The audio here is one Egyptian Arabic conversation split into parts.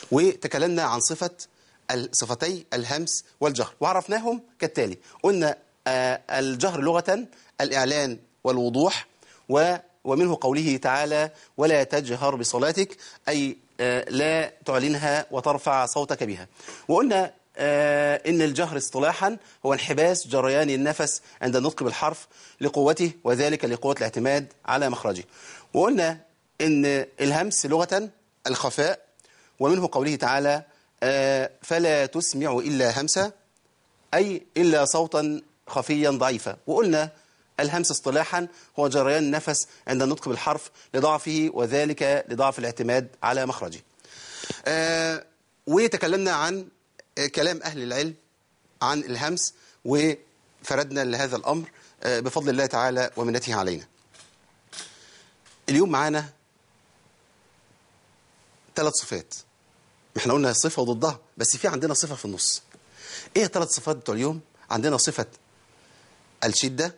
وتكلمنا عن صفة صفتي الهمس والجهر وعرفناهم كالتالي قلنا آه، الجهر لغة الإعلان والوضوح و ومنه قوله تعالى ولا تجهر بصلاتك أي آه، لا تعلنها وترفع صوتك بها وقلنا آه، إن الجهر اصطلاحا هو انحباس جريان النفس عند النطق بالحرف لقوته وذلك لقوة الاعتماد على مخرجه وقلنا إن الهمس لغة الخفاء ومنه قوله تعالى آه، فلا تسمع إلا همسا أي إلا صوتا خفيا ضعيفا وقلنا الهمس اصطلاحا هو جريان النفس عند النطق بالحرف لضعفه وذلك لضعف الاعتماد على مخرجه آه، وتكلمنا عن آه، كلام أهل العلم عن الهمس وفردنا لهذا الأمر آه، بفضل الله تعالى ومنته علينا اليوم معانا ثلاث صفات احنا قلنا صفة وضدها بس في عندنا صفة في النص ايه الثلاث صفات بتوع اليوم عندنا صفة الشدة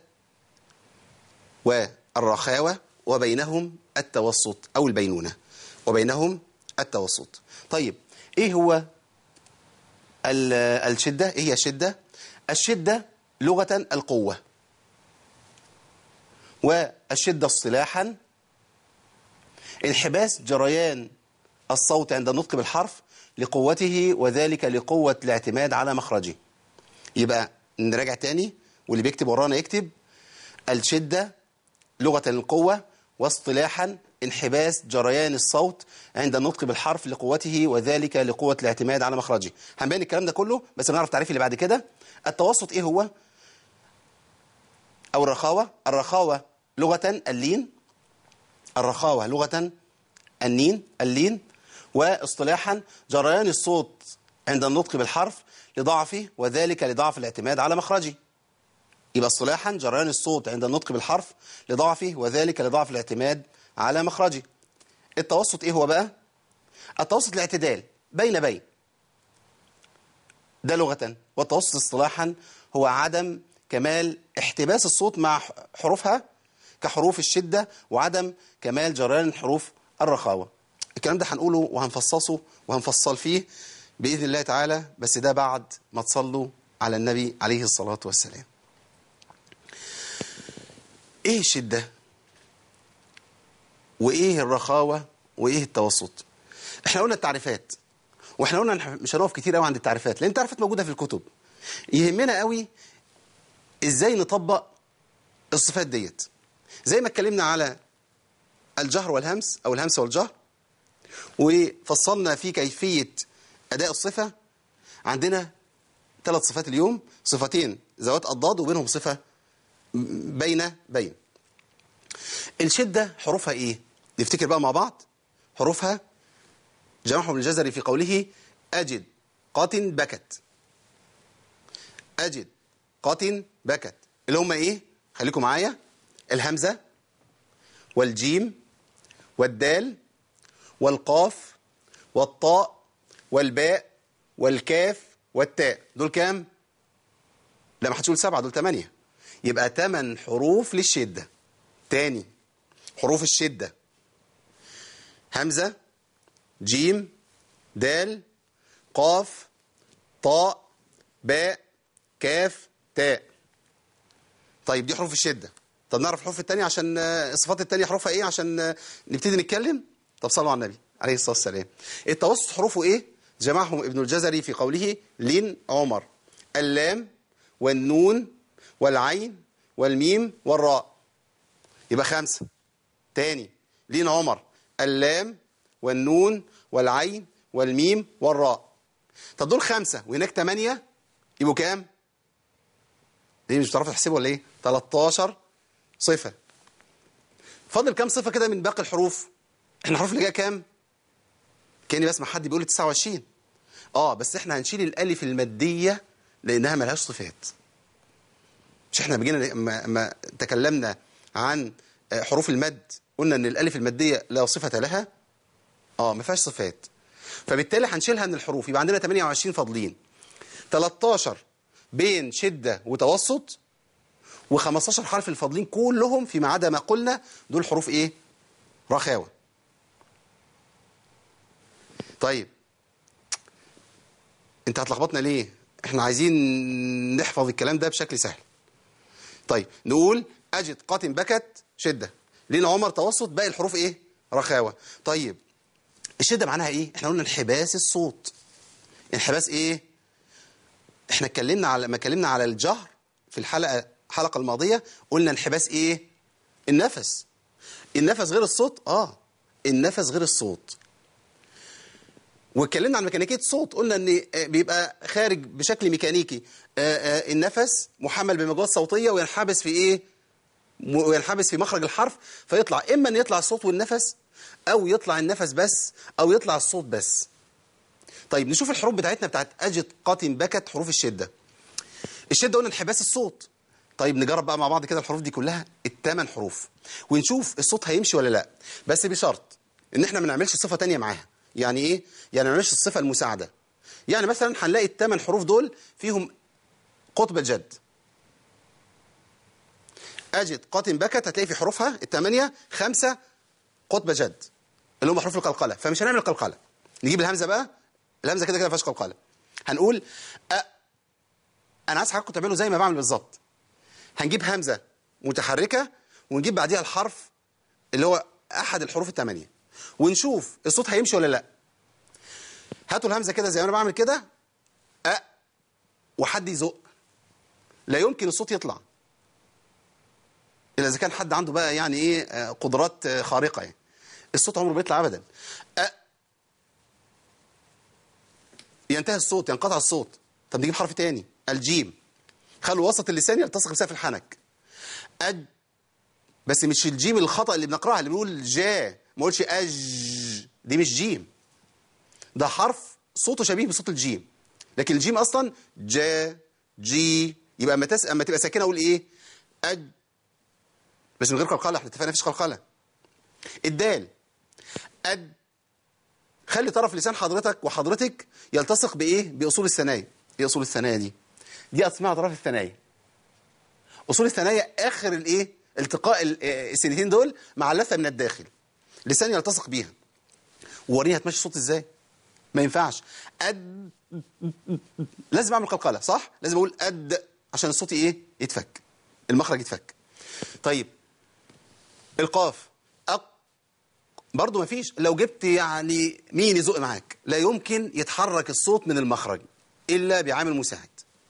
والرخاوة وبينهم التوسط أو البينونة وبينهم التوسط طيب ايه هو ال- الشدة ايه هي الشدة الشدة لغة القوة والشدة اصطلاحا انحباس جريان الصوت عند النطق بالحرف لقوته وذلك لقوة الاعتماد على مخرجه يبقى نراجع تاني واللي بيكتب ورانا يكتب الشدة لغة القوة واصطلاحا انحباس جريان الصوت عند النطق بالحرف لقوته وذلك لقوة الاعتماد على مخرجه هنبين الكلام ده كله بس نعرف تعريف اللي بعد كده التوسط ايه هو او الرخاوة الرخاوة لغة اللين الرخاوة لغة النين اللين واصطلاحا جريان الصوت عند النطق بالحرف لضعفه وذلك لضعف الاعتماد على مخرجه يبقى اصطلاحا جريان الصوت عند النطق بالحرف لضعفه وذلك لضعف الاعتماد على مخرجه التوسط ايه هو بقى التوسط الاعتدال بين بين ده لغة والتوسط اصطلاحا هو عدم كمال احتباس الصوت مع حروفها كحروف الشدة وعدم كمال جريان حروف الرخاوة الكلام ده هنقوله وهنفصصه وهنفصل فيه بإذن الله تعالى بس ده بعد ما تصلوا على النبي عليه الصلاة والسلام ايه الشدة وايه الرخاوة وايه التوسط احنا قلنا التعريفات واحنا قلنا إن مش هنقف كتير قوي عند التعريفات لان التعريفات موجودة في الكتب يهمنا قوي ازاي نطبق الصفات ديت زي ما اتكلمنا على الجهر والهمس او الهمس والجهر وفصلنا في كيفية اداء الصفة عندنا ثلاث صفات اليوم صفتين ذوات اضداد وبينهم صفة بين بين الشدة حروفها ايه نفتكر بقى مع بعض حروفها جمعهم ابن الجزري في قوله أجد قات بكت أجد قات بكت اللي هم ايه خليكم معايا الهمزة والجيم والدال والقاف والطاء والباء والكاف والتاء دول كام لا ما هتقول سبعة دول ثمانية يبقى ثمان حروف للشدة تاني حروف الشدة همزة جيم دال قاف طاء باء كاف تاء طيب دي حروف الشدة طب نعرف الحروف التانية عشان آه، الصفات التانية حروفها ايه عشان آه، نبتدي نتكلم طب صلوا على النبي عليه الصلاة والسلام التوسط حروفه ايه جمعهم ابن الجزري في قوله لين عمر اللام والنون والعين والميم والراء يبقى خمسة تاني لين عمر اللام والنون والعين والميم والراء طب دول خمسة وهناك تمانية يبقوا كام؟ ليه مش بتعرفوا تحسبوا ولا ايه؟ 13 صفة فاضل كام صفة كده من باقي الحروف؟ احنا الحروف اللي جايه كام؟ كاني بسمع حد بيقول 29 اه بس احنا هنشيل الالف المادية لانها ملهاش صفات مش احنا بجينا لما ما تكلمنا عن آه، حروف المد قلنا ان الالف الماديه لا صفه لها اه ما فيهاش صفات فبالتالي هنشيلها من الحروف يبقى عندنا 28 فاضلين 13 بين شده وتوسط و15 حرف الفاضلين كلهم فيما عدا ما قلنا دول حروف ايه رخاوه طيب انت هتلخبطنا ليه احنا عايزين نحفظ الكلام ده بشكل سهل طيب نقول اجد قات بكت شده لين عمر توسط باقي الحروف ايه رخاوه طيب الشده معناها ايه احنا قلنا انحباس الصوت انحباس ايه احنا اتكلمنا على ما اتكلمنا على الجهر في الحلقه الحلقه الماضيه قلنا انحباس ايه النفس النفس غير الصوت اه النفس غير الصوت واتكلمنا عن ميكانيكيه الصوت قلنا ان بيبقى خارج بشكل ميكانيكي آه، آه، النفس محمل بموجات صوتيه وينحبس في ايه م- وينحبس في مخرج الحرف فيطلع اما ان يطلع الصوت والنفس او يطلع النفس بس او يطلع الصوت بس طيب نشوف الحروف بتاعتنا بتاعت اجد قاتم بكت حروف الشده الشده قلنا انحباس الصوت طيب نجرب بقى مع بعض كده الحروف دي كلها الثمان حروف ونشوف الصوت هيمشي ولا لا بس بشرط ان احنا ما نعملش صفه تانية معاها يعني ايه يعني ما نعملش الصفه المساعده يعني مثلا هنلاقي الثمان حروف دول فيهم قطب جد اجد قاتم بكت هتلاقي في حروفها الثمانيه خمسه قطب جد اللي هم حروف القلقله فمش هنعمل قلقله نجيب الهمزه بقى الهمزه كده كده ما فيهاش قلقله هنقول أ... انا عايز حضراتكم تعملوا زي ما بعمل بالظبط هنجيب همزه متحركه ونجيب بعديها الحرف اللي هو احد الحروف الثمانيه ونشوف الصوت هيمشي ولا لا هاتوا الهمزه كده زي ما انا بعمل كده أ وحد يزق لا يمكن الصوت يطلع الا اذا كان حد عنده بقى يعني ايه آه، قدرات آه، خارقه يعني الصوت عمره ما بيطلع ابدا أ ينتهي الصوت ينقطع الصوت طب نجيب حرف تاني الجيم خلوا وسط اللسان يلتصق بسقف الحنك أج بس مش الجيم الخطأ اللي بنقراها اللي بنقول جا ما اقولش أج دي مش جيم ده حرف صوته شبيه بصوت الجيم لكن الجيم اصلا جا جي يبقى اما تس... اما تبقى ساكنه اقول ايه أج بس من غير قلقله احنا اتفقنا مفيش قلقله الدال أج خلي طرف لسان حضرتك وحضرتك يلتصق بايه باصول الثنايا ايه اصول الثنايا دي دي اسمها اطراف الثنايا اصول الثنايا اخر الايه التقاء ال- آه، السنتين دول مع اللثه من الداخل لسان يلتصق بيها ووريني هتمشي الصوت ازاي ما ينفعش أد لازم اعمل قلقله صح لازم اقول أد عشان الصوت ايه يتفك المخرج يتفك طيب القاف أق برضه ما فيش لو جبت يعني مين يزق معاك لا يمكن يتحرك الصوت من المخرج الا بعامل مساعد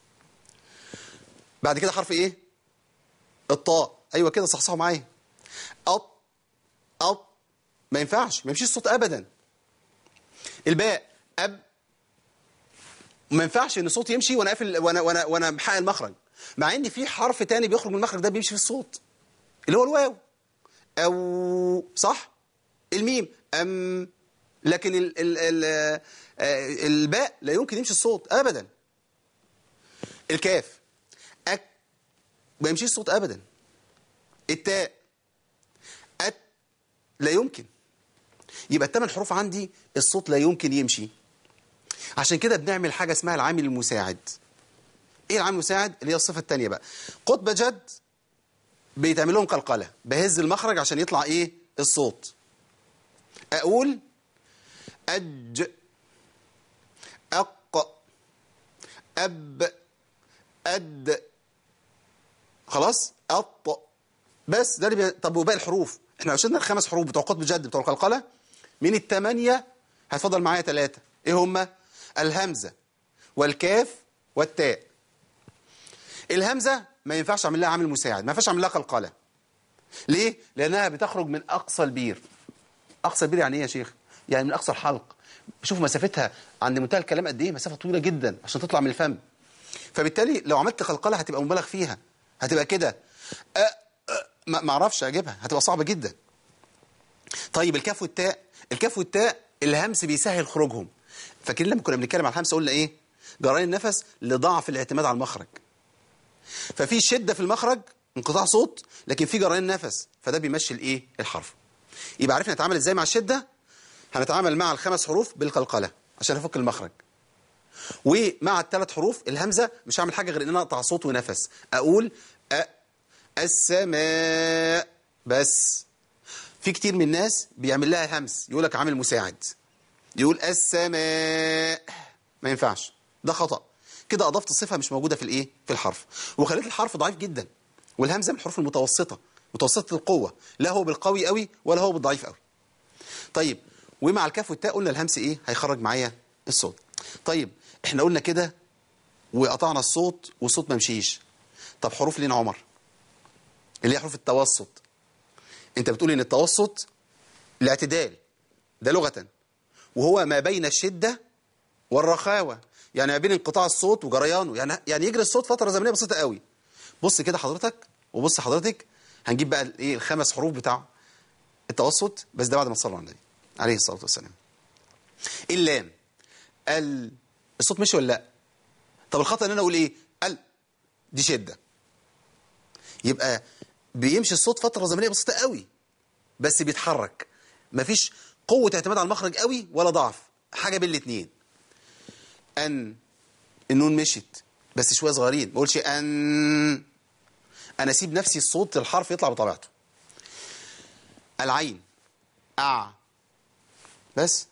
بعد كده حرف ايه الطاء ايوه كده صحصحوا معايا أط أط ما ينفعش ما يمشيش الصوت ابدا الباء اب ما ينفعش ان الصوت يمشي وانا قافل وانا وانا وانا محقق المخرج مع ان في حرف تاني بيخرج من المخرج ده بيمشي في الصوت اللي هو الواو او صح الميم ام لكن ال ال ال آه، الباء لا يمكن يمشي الصوت ابدا الكاف اك ما يمشيش الصوت ابدا التاء ات لا يمكن يبقى الثمان حروف عندي الصوت لا يمكن يمشي عشان كده بنعمل حاجه اسمها العامل المساعد ايه العامل المساعد اللي هي الصفه الثانيه بقى قطب جد بيتعمل لهم قلقله بهز المخرج عشان يطلع ايه الصوت اقول اج اق اب اد خلاص اط بس ده اللي بي... طب وباقي الحروف احنا وصلنا الخمس حروف بتوع قطب جد بتوع القلقله من الثمانيه هتفضل معايا ثلاثه ايه هما الهمزه والكاف والتاء الهمزه ما ينفعش اعمل لها عامل مساعد ما ينفعش اعمل لها قلقله ليه لانها بتخرج من اقصى البير اقصى البير يعني ايه يا شيخ يعني من اقصى الحلق شوف مسافتها عند منتهى الكلام قد ايه مسافه طويله جدا عشان تطلع من الفم فبالتالي لو عملت قلقله هتبقى مبالغ فيها هتبقى كده أ- أ- ما ما اعرفش اجيبها هتبقى صعبه جدا طيب الكاف والتاء الكاف والتاء الهمس بيسهل خروجهم فاكرين لما كنا بنتكلم على الهمس قلنا ايه جرين النفس لضعف الاعتماد على المخرج ففي شده في المخرج انقطاع صوت لكن في جرين نفس فده بيمشي الايه الحرف يبقى عرفنا نتعامل ازاي مع الشده هنتعامل مع الخمس حروف بالقلقله عشان افك المخرج ومع الثلاث حروف الهمزه مش هعمل حاجه غير ان انا اقطع صوت ونفس اقول أ السماء بس في كتير من الناس بيعمل لها همس يقول لك عامل مساعد يقول السماء ما ينفعش ده خطأ كده أضفت الصفة مش موجودة في الإيه في الحرف وخليت الحرف ضعيف جدا والهمزة من الحروف المتوسطة متوسطة القوة لا هو بالقوي قوي ولا هو بالضعيف قوي طيب ومع الكاف والتاء قلنا الهمس ايه هيخرج معايا الصوت طيب احنا قلنا كده وقطعنا الصوت والصوت ما مشيش طب حروف لين عمر اللي هي حروف التوسط انت بتقول ان التوسط الاعتدال ده لغة وهو ما بين الشدة والرخاوة يعني ما بين انقطاع الصوت وجريانه يعني يعني يجري الصوت فترة زمنية بسيطة قوي بص كده حضرتك وبص حضرتك هنجيب بقى الايه الخمس حروف بتاع التوسط بس ده بعد ما تصلوا على النبي عليه الصلاة والسلام اللام ال الصوت مشي ولا لا طب الخطأ ان انا اقول ايه ال دي شدة يبقى بيمشي الصوت فترة زمنية بسيطة قوي بس بيتحرك مفيش قوة اعتماد على المخرج قوي ولا ضعف حاجة بين الاثنين ان النون مشت بس شوية صغيرين ما اقولش ان انا اسيب نفسي الصوت الحرف يطلع بطبيعته العين أع بس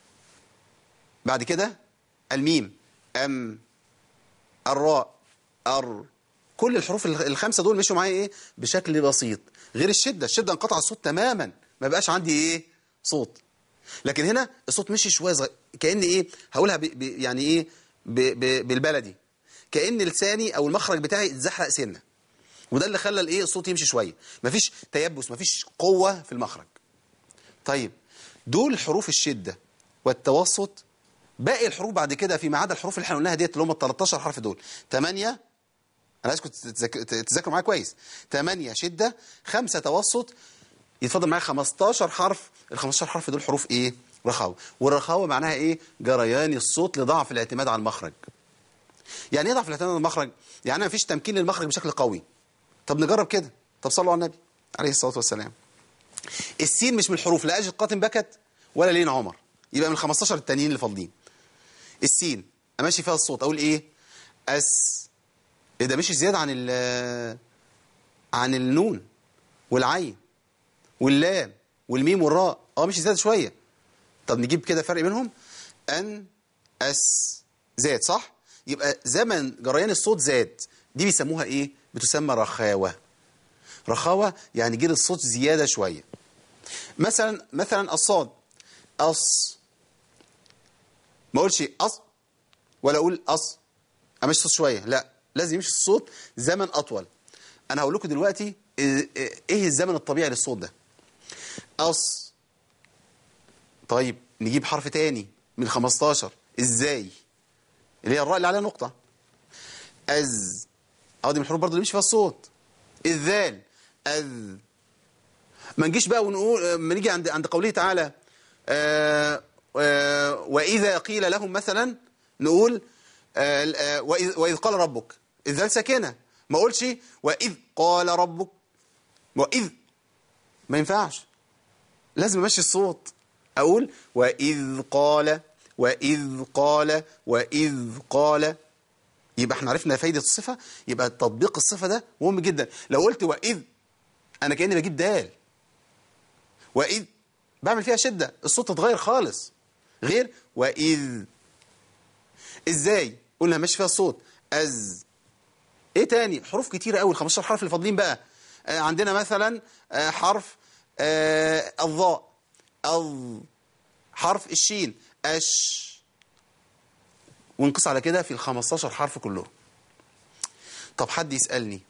بعد كده الميم أم الراء أر كل الحروف الخمسة دول مشوا معايا إيه بشكل بسيط غير الشدة الشدة انقطع الصوت تماما ما بقاش عندي إيه صوت لكن هنا الصوت مشي شوية صغير كأن إيه هقولها ب... ب... يعني إيه ب... ب... بالبلدي كأن لساني أو المخرج بتاعي اتزحلق سنة وده اللي خلى الايه الصوت يمشي شويه مفيش تيبس مفيش قوه في المخرج طيب دول حروف الشده والتوسط باقي الحروف بعد كده فيما عدا الحروف اللي احنا قلناها ديت اللي هم ال 13 حرف دول 8 انا عايزكم تذاكروا معايا كويس 8 شده 5 توسط يتفضل معايا 15 حرف ال 15 حرف دول حروف ايه رخاوه والرخاوه معناها ايه جريان الصوت لضعف الاعتماد على المخرج يعني ايه ضعف الاعتماد على المخرج يعني ما فيش تمكين للمخرج بشكل قوي طب نجرب كده طب صلوا على النبي عليه الصلاة والسلام السين مش من الحروف لا أجد قاتم بكت ولا لين عمر يبقى من 15 التانيين اللي فاضلين السين امشي فيها الصوت اقول ايه اس ايه ده مش زياده عن ال عن النون والعين واللام والميم والراء اه مش زياده شويه طب نجيب كده فرق بينهم ان اس زاد صح يبقى زمن جريان الصوت زاد دي بيسموها ايه بتسمى رخاوة رخاوة يعني جيل الصوت زيادة شوية مثلا مثلا الصاد أص ما أقولش أص ولا أقول أص أمشي الصوت شوية لا لازم يمشي الصوت زمن أطول أنا هقول لكم دلوقتي إيه الزمن الطبيعي للصوت ده أص طيب نجيب حرف تاني من 15 إزاي اللي هي الراء اللي عليها نقطة أز اه دي من الحروف برضه اللي مش فيها الصوت الذال اذ ما نجيش بقى ونقول ما نيجي عند عند قوله تعالى آآ آآ واذا قيل لهم مثلا نقول آآ واذ, وإذ قال ربك الذال ساكنه ما اقولش واذ قال ربك واذ ما ينفعش لازم امشي الصوت اقول واذ قال واذ قال واذ قال يبقى احنا عرفنا فايدة الصفة يبقى تطبيق الصفة ده مهم جدا لو قلت وإذ أنا كأني بجيب دال وإذ بعمل فيها شدة الصوت اتغير خالص غير وإذ إزاي قلنا ماشي فيها الصوت أز إيه تاني حروف كتيرة قوي ال 15 حرف اللي فاضلين بقى آه عندنا مثلا آه حرف آه الضاء أض حرف الشين أش ونقص على كده في ال 15 حرف كلهم طب حد يسألني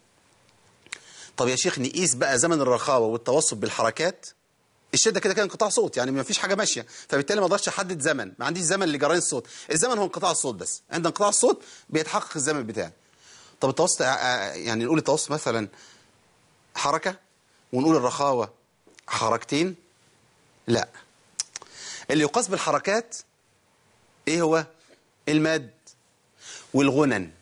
طب يا شيخ نقيس بقى زمن الرخاوة والتوسط بالحركات الشدة كده كان انقطاع صوت يعني ما فيش حاجة ماشية فبالتالي ما اقدرش احدد زمن ما عنديش زمن لجريان الصوت الزمن هو انقطاع الصوت بس عند انقطاع الصوت بيتحقق الزمن بتاعي طب التوسط يعني نقول التوسط مثلا حركة ونقول الرخاوة حركتين لا اللي يقاس بالحركات ايه هو المد والغنن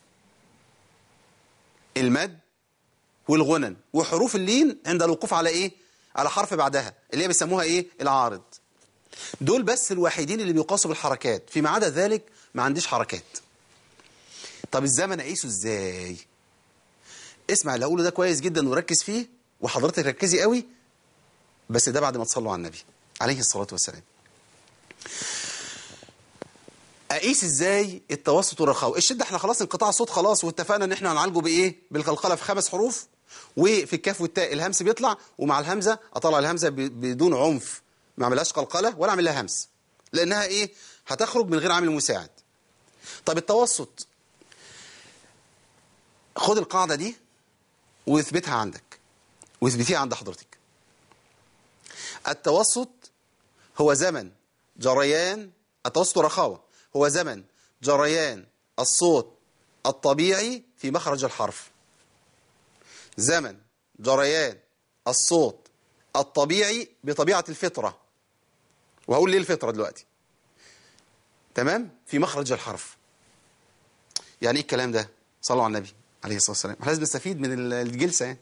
المد والغنن وحروف اللين عند الوقوف على ايه على حرف بعدها اللي هي بيسموها ايه العارض دول بس الوحيدين اللي بيقاسوا بالحركات فيما عدا ذلك ما عنديش حركات طب الزمن اقيسه ازاي اسمع اللي اقوله ده كويس جدا وركز فيه وحضرتك ركزي قوي بس ده بعد ما تصلوا على النبي عليه الصلاة والسلام اقيس ازاي التوسط والرخاوه الشده احنا خلاص انقطاع الصوت خلاص واتفقنا ان احنا هنعالجه بايه بالقلقله في خمس حروف وفي الكاف والتاء الهمس بيطلع ومع الهمزه اطلع الهمزه ب- بدون عنف ما اعملهاش قلقله ولا اعمل لها همس لانها ايه هتخرج من غير عامل مساعد طب التوسط خد القاعده دي واثبتها عندك واثبتيها عند حضرتك التوسط هو زمن جريان التوسط والرخاوة هو زمن جريان الصوت الطبيعي في مخرج الحرف زمن جريان الصوت الطبيعي بطبيعة الفطرة وهقول ليه الفطرة دلوقتي تمام في مخرج الحرف يعني ايه الكلام ده صلوا على النبي عليه الصلاة والسلام احنا لازم نستفيد من الجلسة يعني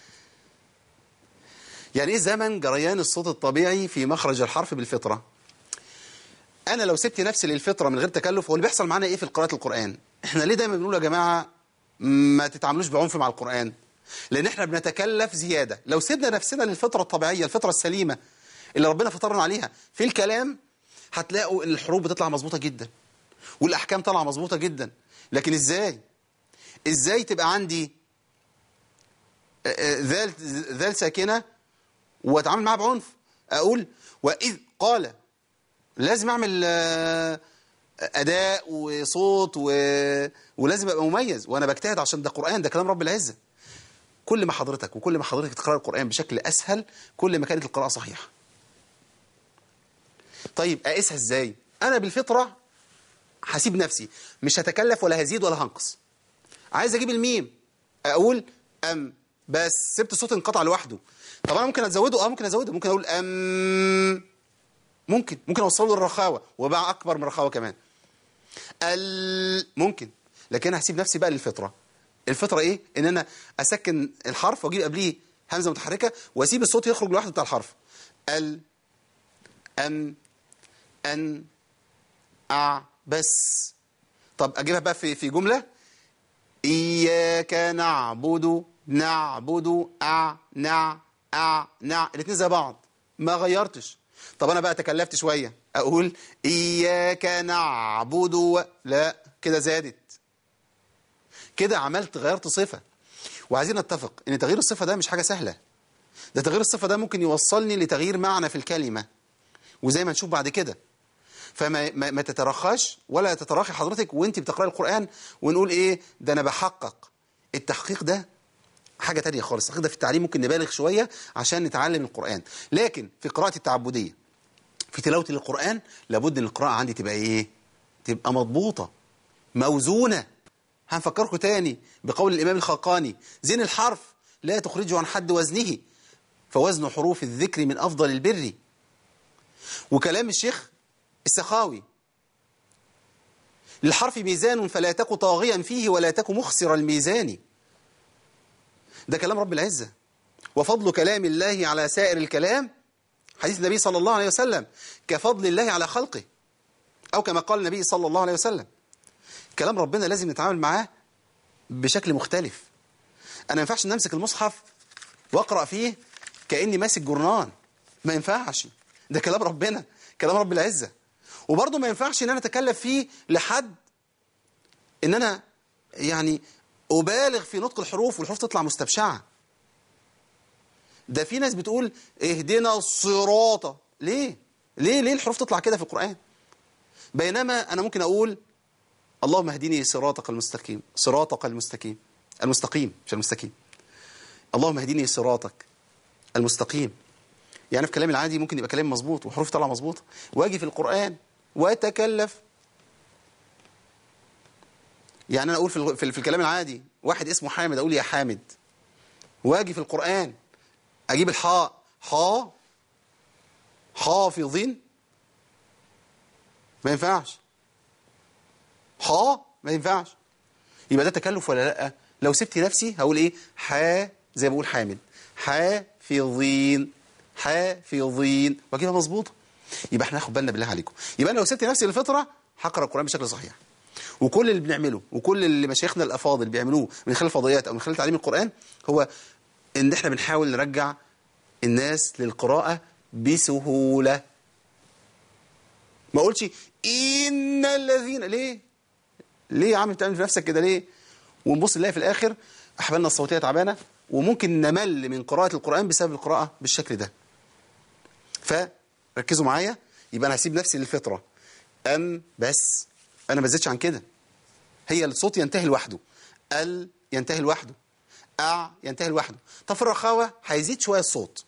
يعني ايه زمن جريان الصوت الطبيعي في مخرج الحرف بالفطرة انا لو سبت نفسي للفطرة من غير تكلف هو اللي بيحصل معانا ايه في قراءة القرآن احنا ليه دايما بنقول يا جماعة ما تتعاملوش بعنف مع القرآن لان احنا بنتكلف زيادة لو سيبنا نفسنا للفطرة الطبيعية الفطرة السليمة اللي ربنا فطرنا عليها في الكلام هتلاقوا ان الحروف بتطلع مظبوطة جدا والاحكام طالعة مظبوطة جدا لكن ازاي ازاي تبقى عندي آه، آه، ذال ذال ساكنه واتعامل معاها بعنف اقول واذ قال لازم اعمل آه، اداء وصوت و... ولازم ابقى مميز وانا بجتهد عشان ده قران ده كلام رب العزه كل ما حضرتك وكل ما حضرتك تقرا القران بشكل اسهل كل ما كانت القراءه صحيحه طيب اقيسها ازاي انا بالفطره هسيب نفسي مش هتكلف ولا هزيد ولا هنقص عايز اجيب الميم اقول ام بس سبت الصوت انقطع لوحده طب انا ممكن ازوده اه ممكن ازوده ممكن اقول ام ممكن ممكن اوصله للرخاوه وبقى اكبر من الرخاوه كمان ال ممكن لكن انا هسيب نفسي بقى للفطره الفطره ايه ان انا اسكن الحرف واجيب قبليه همزه متحركه واسيب الصوت يخرج لوحده بتاع الحرف ال ام ان ا بس طب اجيبها بقى في في جمله إياك نعبد نعبد أع نع أع نع الاثنين زي بعض ما غيرتش طب أنا بقى تكلفت شوية أقول إياك نعبد و... لا كده زادت كده عملت غيرت صفة وعايزين نتفق إن تغيير الصفة ده مش حاجة سهلة ده تغيير الصفة ده ممكن يوصلني لتغيير معنى في الكلمة وزي ما نشوف بعد كده فما ما, ما تترخاش ولا تتراخي حضرتك وانت بتقراي القرآن ونقول ايه ده انا بحقق التحقيق ده حاجة تانية خالص التحقيق ده في التعليم ممكن نبالغ شوية عشان نتعلم القرآن لكن في قراءة التعبدية في تلاوة القرآن لابد ان القراءة عندي تبقى ايه تبقى مضبوطة موزونة هنفكركم تاني بقول الإمام الخاقاني زين الحرف لا تخرجه عن حد وزنه فوزن حروف الذكر من أفضل البر وكلام الشيخ السخاوي للحرف ميزان فلا تك طاغيا فيه ولا تك مخسر الميزان ده كلام رب العزة وفضل كلام الله على سائر الكلام حديث النبي صلى الله عليه وسلم كفضل الله على خلقه أو كما قال النبي صلى الله عليه وسلم كلام ربنا لازم نتعامل معاه بشكل مختلف أنا ما ينفعش نمسك المصحف وأقرأ فيه كأني ماسك جرنان ما ينفعش ده كلام ربنا كلام رب العزة وبرضه ما ينفعش ان انا اتكلف فيه لحد ان انا يعني ابالغ في نطق الحروف والحروف تطلع مستبشعه ده في ناس بتقول اهدنا الصراط ليه ليه ليه الحروف تطلع كده في القرآن بينما انا ممكن اقول اللهم اهدني صراطك المستقيم صراطك المستقيم المستقيم مش المستقيم اللهم اهدني صراطك المستقيم يعني في كلامي العادي ممكن يبقى كلام مظبوط وحروف طالعه مظبوطه واجي في القرآن واتكلف يعني انا اقول في في, في الكلام العادي واحد اسمه حامد اقول يا حامد واجي في القرآن اجيب الحاء حاء حافظين ما ينفعش حاء ما ينفعش يبقى ده تكلف ولا لا لو سبت نفسي هقول ايه حا زي ما بقول حامد حافظين حافظين واجيبها مظبوطه يبقى احنا ناخد بالنا بالله عليكم يبقى انا لو سبت نفسي للفطره هقرا القران بشكل صحيح وكل اللي بنعمله وكل اللي مشايخنا الافاضل بيعملوه من خلال الفضائيات او من خلال تعليم القران هو ان احنا بنحاول نرجع الناس للقراءه بسهوله ما اقولش ان الذين ليه ليه يا عم بتعمل في نفسك كده ليه ونبص نلاقي في الاخر احبالنا الصوتيه تعبانه وممكن نمل من قراءه القران بسبب القراءه بالشكل ده فركزوا معايا يبقى انا هسيب نفسي للفطره ام بس انا ما زدتش عن كده هي الصوت ينتهي لوحده ال ينتهي لوحده أع ينتهي لوحده طب في الرخاوة هيزيد شوية الصوت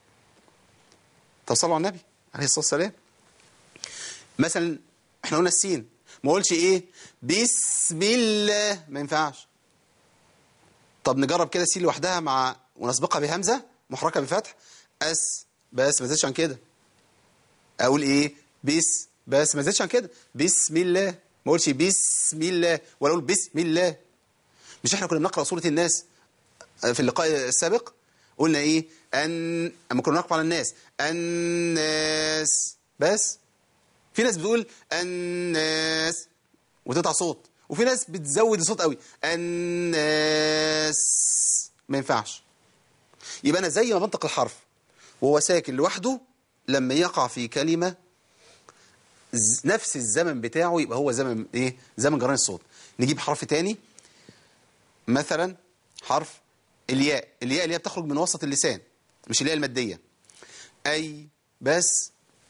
طب صلوا على النبي عليه الصلاة والسلام مثلا احنا قلنا السين ما اقولش ايه بسم الله ما ينفعش طب نجرب كده السين لوحدها مع ونسبقها بهمزة محركة بفتح أس بس ما زدتش عن كده أقول إيه بس بس ما زدتش عن كده بسم الله ما اقولش بسم الله ولا أقول بسم الله مش احنا كنا بنقرأ سورة الناس في اللقاء السابق قلنا ايه ان اما كنا نقرأ على الناس الناس بس في ناس بتقول الناس وتقطع صوت وفي ناس بتزود الصوت قوي الناس ما ينفعش يبقى انا زي ما بنطق الحرف وهو ساكن لوحده لما يقع في كلمة نفس الزمن بتاعه يبقى هو زمن ايه زمن جران الصوت نجيب حرف تاني مثلا حرف الياء الياء اللي هي بتخرج من وسط اللسان مش الياء المادية أي بس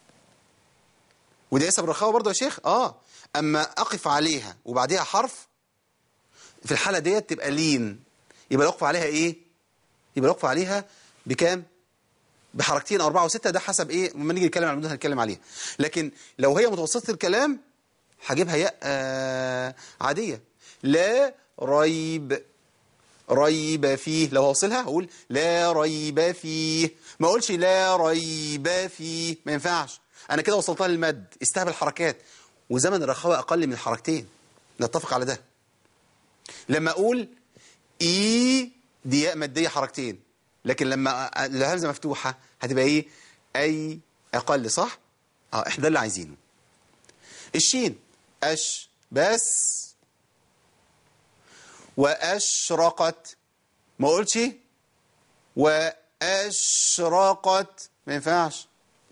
ودي اسم رخاوة برضه يا شيخ اه أما أقف عليها وبعديها حرف في الحالة ديت تبقى لين يبقى الوقف عليها إيه يبقى الوقف عليها بكام بحركتين أو أربعة وستة ده حسب إيه لما نيجي نتكلم عن المدن هنتكلم عليها لكن لو هي متوسطة الكلام هجيبها ياء آه عادية لا ريب ريب فيه لو هوصلها هقول لا ريب فيه ما اقولش لا ريب فيه ما ينفعش انا كده وصلتها للمد استهبل حركات وزمن الرخاوة اقل من الحركتين نتفق على ده لما اقول اي دي ياء ماديه حركتين لكن لما الهمزه مفتوحه هتبقى ايه اي اقل صح اه احنا ده اللي عايزينه الشين اش بس وأشرقت ما قلتش وأشرقت ما ينفعش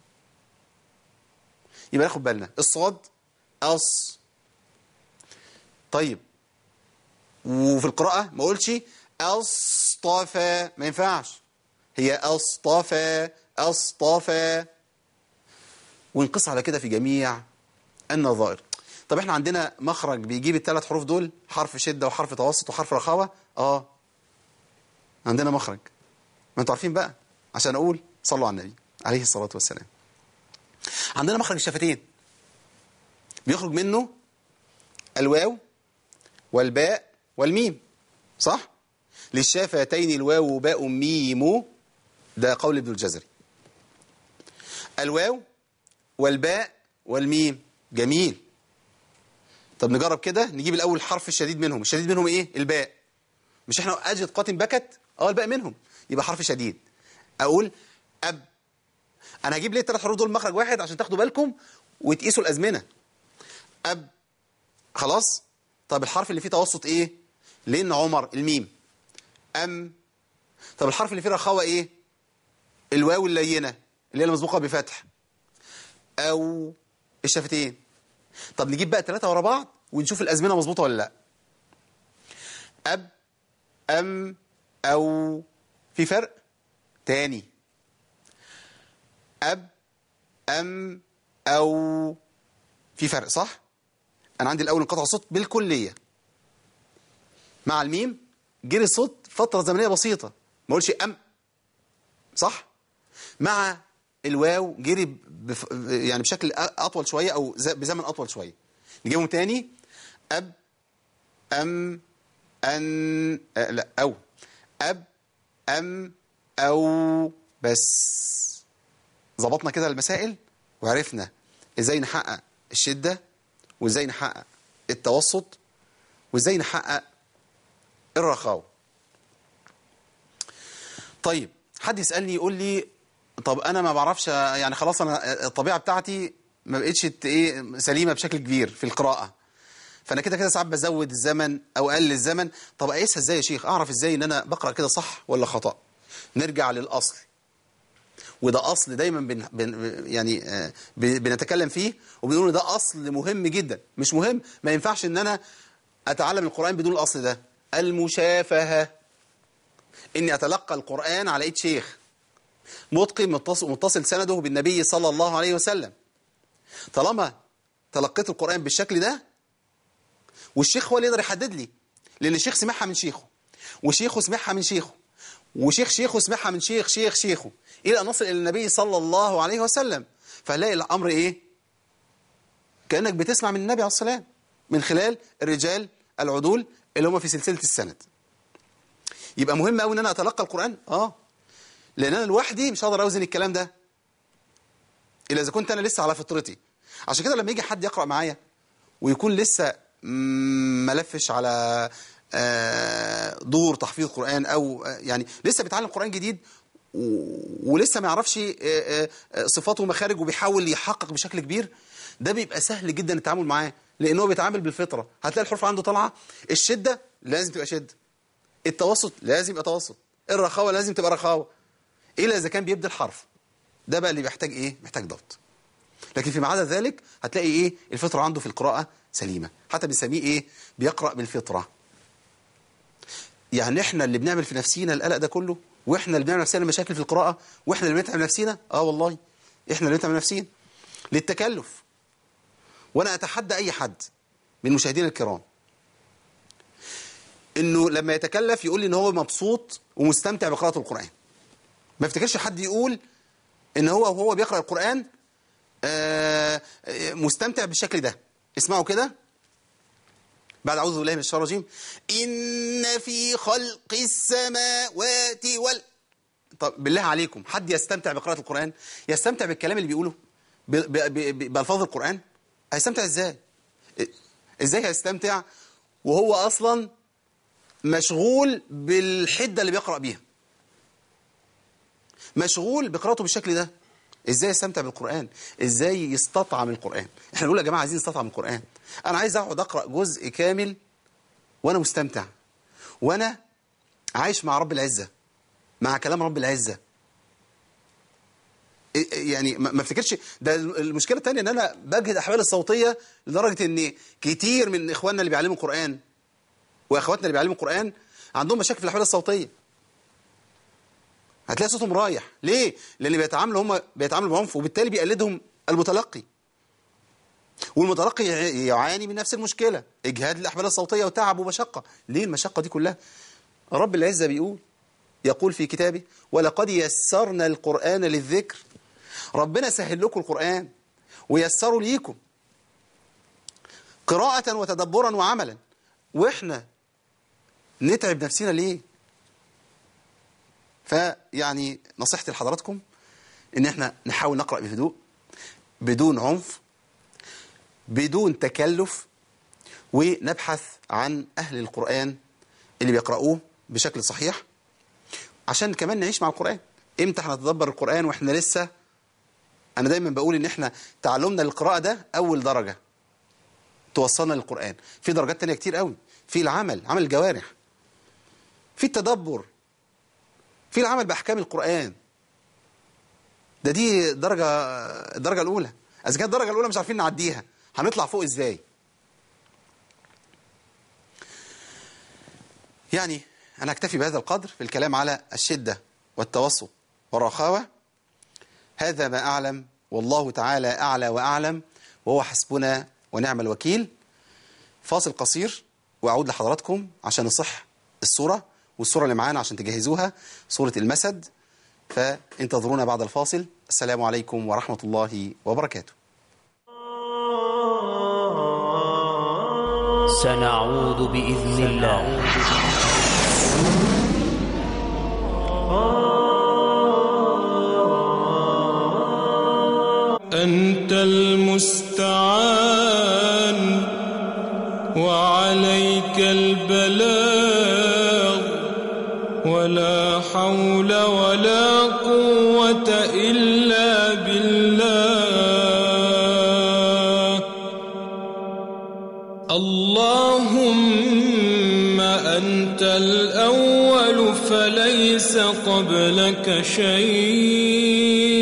يبقى ناخد بالنا الصاد أص طيب وفي القراءة ما قلتش أصطفى ما ينفعش هي أصطفى أصطفى ونقص على كده في جميع النظائر طب احنا عندنا مخرج بيجيب الثلاث حروف دول حرف شدة وحرف توسط وحرف رخاوة اه عندنا مخرج ما انتوا عارفين بقى عشان اقول صلوا على النبي عليه الصلاة والسلام عندنا مخرج الشفتين بيخرج منه الواو والباء والميم صح للشفتين الواو باء ميم ده قول ابن الجزري الواو والباء والميم جميل طب نجرب كده نجيب الاول الحرف الشديد منهم الشديد منهم ايه الباء مش احنا اجد قاتم بكت اه الباء منهم يبقى حرف شديد اقول اب انا هجيب ليه الثلاث حروف دول مخرج واحد عشان تاخدوا بالكم وتقيسوا الازمنه اب خلاص طب الحرف اللي فيه توسط ايه لان عمر الميم ام طب الحرف اللي فيه رخاوه ايه الواو اللينه اللي هي المسبوقه بفتح او الشفتين طب نجيب بقى ثلاثة ورا بعض ونشوف الأزمنة مظبوطة ولا لا أب أم أو في فرق تاني أب أم أو في فرق صح أنا عندي الأول انقطع الصوت بالكلية مع الميم جري الصوت فترة زمنية بسيطة ما اقولش أم صح مع الواو جري بف... يعني بشكل أطول شوية أو بزمن أطول شوية نجيبهم تاني أب أم أن أه لا أو أب أم أو بس ظبطنا كده المسائل وعرفنا إزاي نحقق الشدة وإزاي نحقق التوسط وإزاي نحقق الرخاوة طيب حد يسألني يقول لي طب انا ما بعرفش يعني خلاص انا الطبيعه بتاعتي ما بقتش ايه سليمه بشكل كبير في القراءه فانا كده كده ساعات بزود الزمن او اقلل الزمن طب اقيسها ازاي يا شيخ اعرف ازاي ان انا بقرا كده صح ولا خطا نرجع للاصل وده أصل دايما بن بن يعني آه، ب- بنتكلم فيه وبنقول إن ده أصل مهم جدا مش مهم ما ينفعش إن أنا أتعلم القرآن بدون الأصل ده المشافهة إني أتلقى القرآن على إيد شيخ متقن متصل, متصل سنده بالنبي صلى الله عليه وسلم طالما تلقيت القرآن بالشكل ده والشيخ هو اللي يقدر يحدد لي لأن الشيخ سمعها من شيخه وشيخه سمعها من شيخه وشيخ شيخه سمعها من شيخ شيخ شيخه إلى أن نصل إلى النبي صلى الله عليه وسلم فهنلاقي الأمر إيه كأنك بتسمع من النبي عليه الصلاة والسلام من خلال الرجال العدول اللي هم في سلسلة السند يبقى مهم قوي ان انا اتلقى القرآن اه لان انا لوحدي مش هقدر اوزن الكلام ده الا اذا كنت انا لسه على فطرتي عشان كده لما يجي حد يقرأ معايا ويكون لسه مم، ملفش على آه، دور تحفيظ قرآن او آه، يعني لسه بيتعلم قرآن جديد و- ولسه ما يعرفش آه، آه، آه، صفاته ومخارج وبيحاول يحقق بشكل كبير ده بيبقى سهل جدا التعامل معاه لان هو بيتعامل بالفطره هتلاقي الحروف عنده طالعه الشده لازم تبقى شده التوسط لازم يبقى توسط الرخاوه لازم تبقى رخاوه الا اذا كان بيبدل حرف ده بقى اللي بيحتاج ايه محتاج ضبط لكن فيما عدا ذلك هتلاقي ايه الفطره عنده في القراءه سليمه حتى بنسميه ايه بيقرا بالفطره يعني احنا اللي بنعمل في نفسينا القلق ده كله واحنا اللي بنعمل نفسنا مشاكل في القراءه واحنا اللي بنتعب نفسينا اه والله احنا اللي بنتعب نفسينا للتكلف وانا اتحدى اي حد من المشاهدين الكرام انه لما يتكلف يقول لي ان هو مبسوط ومستمتع بقراءه القران ما افتكرش حد يقول ان هو وهو بيقرا القران آه، آه، مستمتع بالشكل ده اسمعوا كده بعد اعوذ بالله من الشيطان الرجيم ان في خلق السماوات وال طب بالله عليكم حد يستمتع بقراءه القران يستمتع بالكلام اللي بيقوله ب- ب- ب- بالفاظ القران هيستمتع ازاي ازاي هيستمتع وهو اصلا مشغول بالحده اللي بيقرا بيها مشغول بقراءته بالشكل ده ازاي يستمتع بالقران ازاي يستطعم القران احنا بنقول يا جماعه عايزين نستطعم القران انا عايز اقعد اقرا جزء كامل وانا مستمتع وانا عايش مع رب العزه مع كلام رب العزه إيه- يعني ما ما افتكرش ده المشكله الثانيه ان انا بجهد الاحوال الصوتيه لدرجه ان كتير من اخواننا اللي بيعلموا القران واخواتنا اللي بيعلموا القران عندهم مشاكل في الاحوال الصوتيه هتلاقي صوتهم رايح ليه لان بيتعاملوا هم بيتعاملوا بعنف وبالتالي بيقلدهم المتلقي والمتلقي يع- يعاني من نفس المشكله اجهاد الاحوال الصوتيه وتعب ومشقه ليه المشقه دي كلها رب العزه بيقول يقول في كتابه ولقد يسرنا القرآن للذكر ربنا سهل لكم القرآن ويسروا ليكم قراءة وتدبرا وعملا وإحنا نتعب نفسنا ليه فيعني نصيحتي لحضراتكم إن إحنا نحاول نقرأ بهدوء بدون عنف بدون تكلف ونبحث عن أهل القرآن اللي بيقرأوه بشكل صحيح عشان كمان نعيش مع القرآن امتى هنتدبر القرآن واحنا لسه انا دايما بقول ان احنا تعلمنا للقراءة ده اول درجة توصلنا للقرآن في درجات تانية كتير قوي في العمل عمل الجوارح في التدبر في العمل بأحكام القرآن ده دي درجة الدرجة الأولى إذا كانت الدرجة الأولى مش عارفين نعديها هنطلع فوق إزاي يعني أنا أكتفي بهذا القدر في الكلام على الشدة والتوسط والرخاوة هذا ما أعلم والله تعالى أعلى وأعلم وهو حسبنا ونعم الوكيل فاصل قصير وأعود لحضراتكم عشان نصح الصورة والصورة اللي معانا عشان تجهزوها صورة المسد فانتظرونا بعد الفاصل السلام عليكم ورحمة الله وبركاته سنعود بإذن الله أنت المستعان وعليك البلاغ ولا حول ولا قوة إلا بالله اللهم أنت الأول فليس قبلك شيء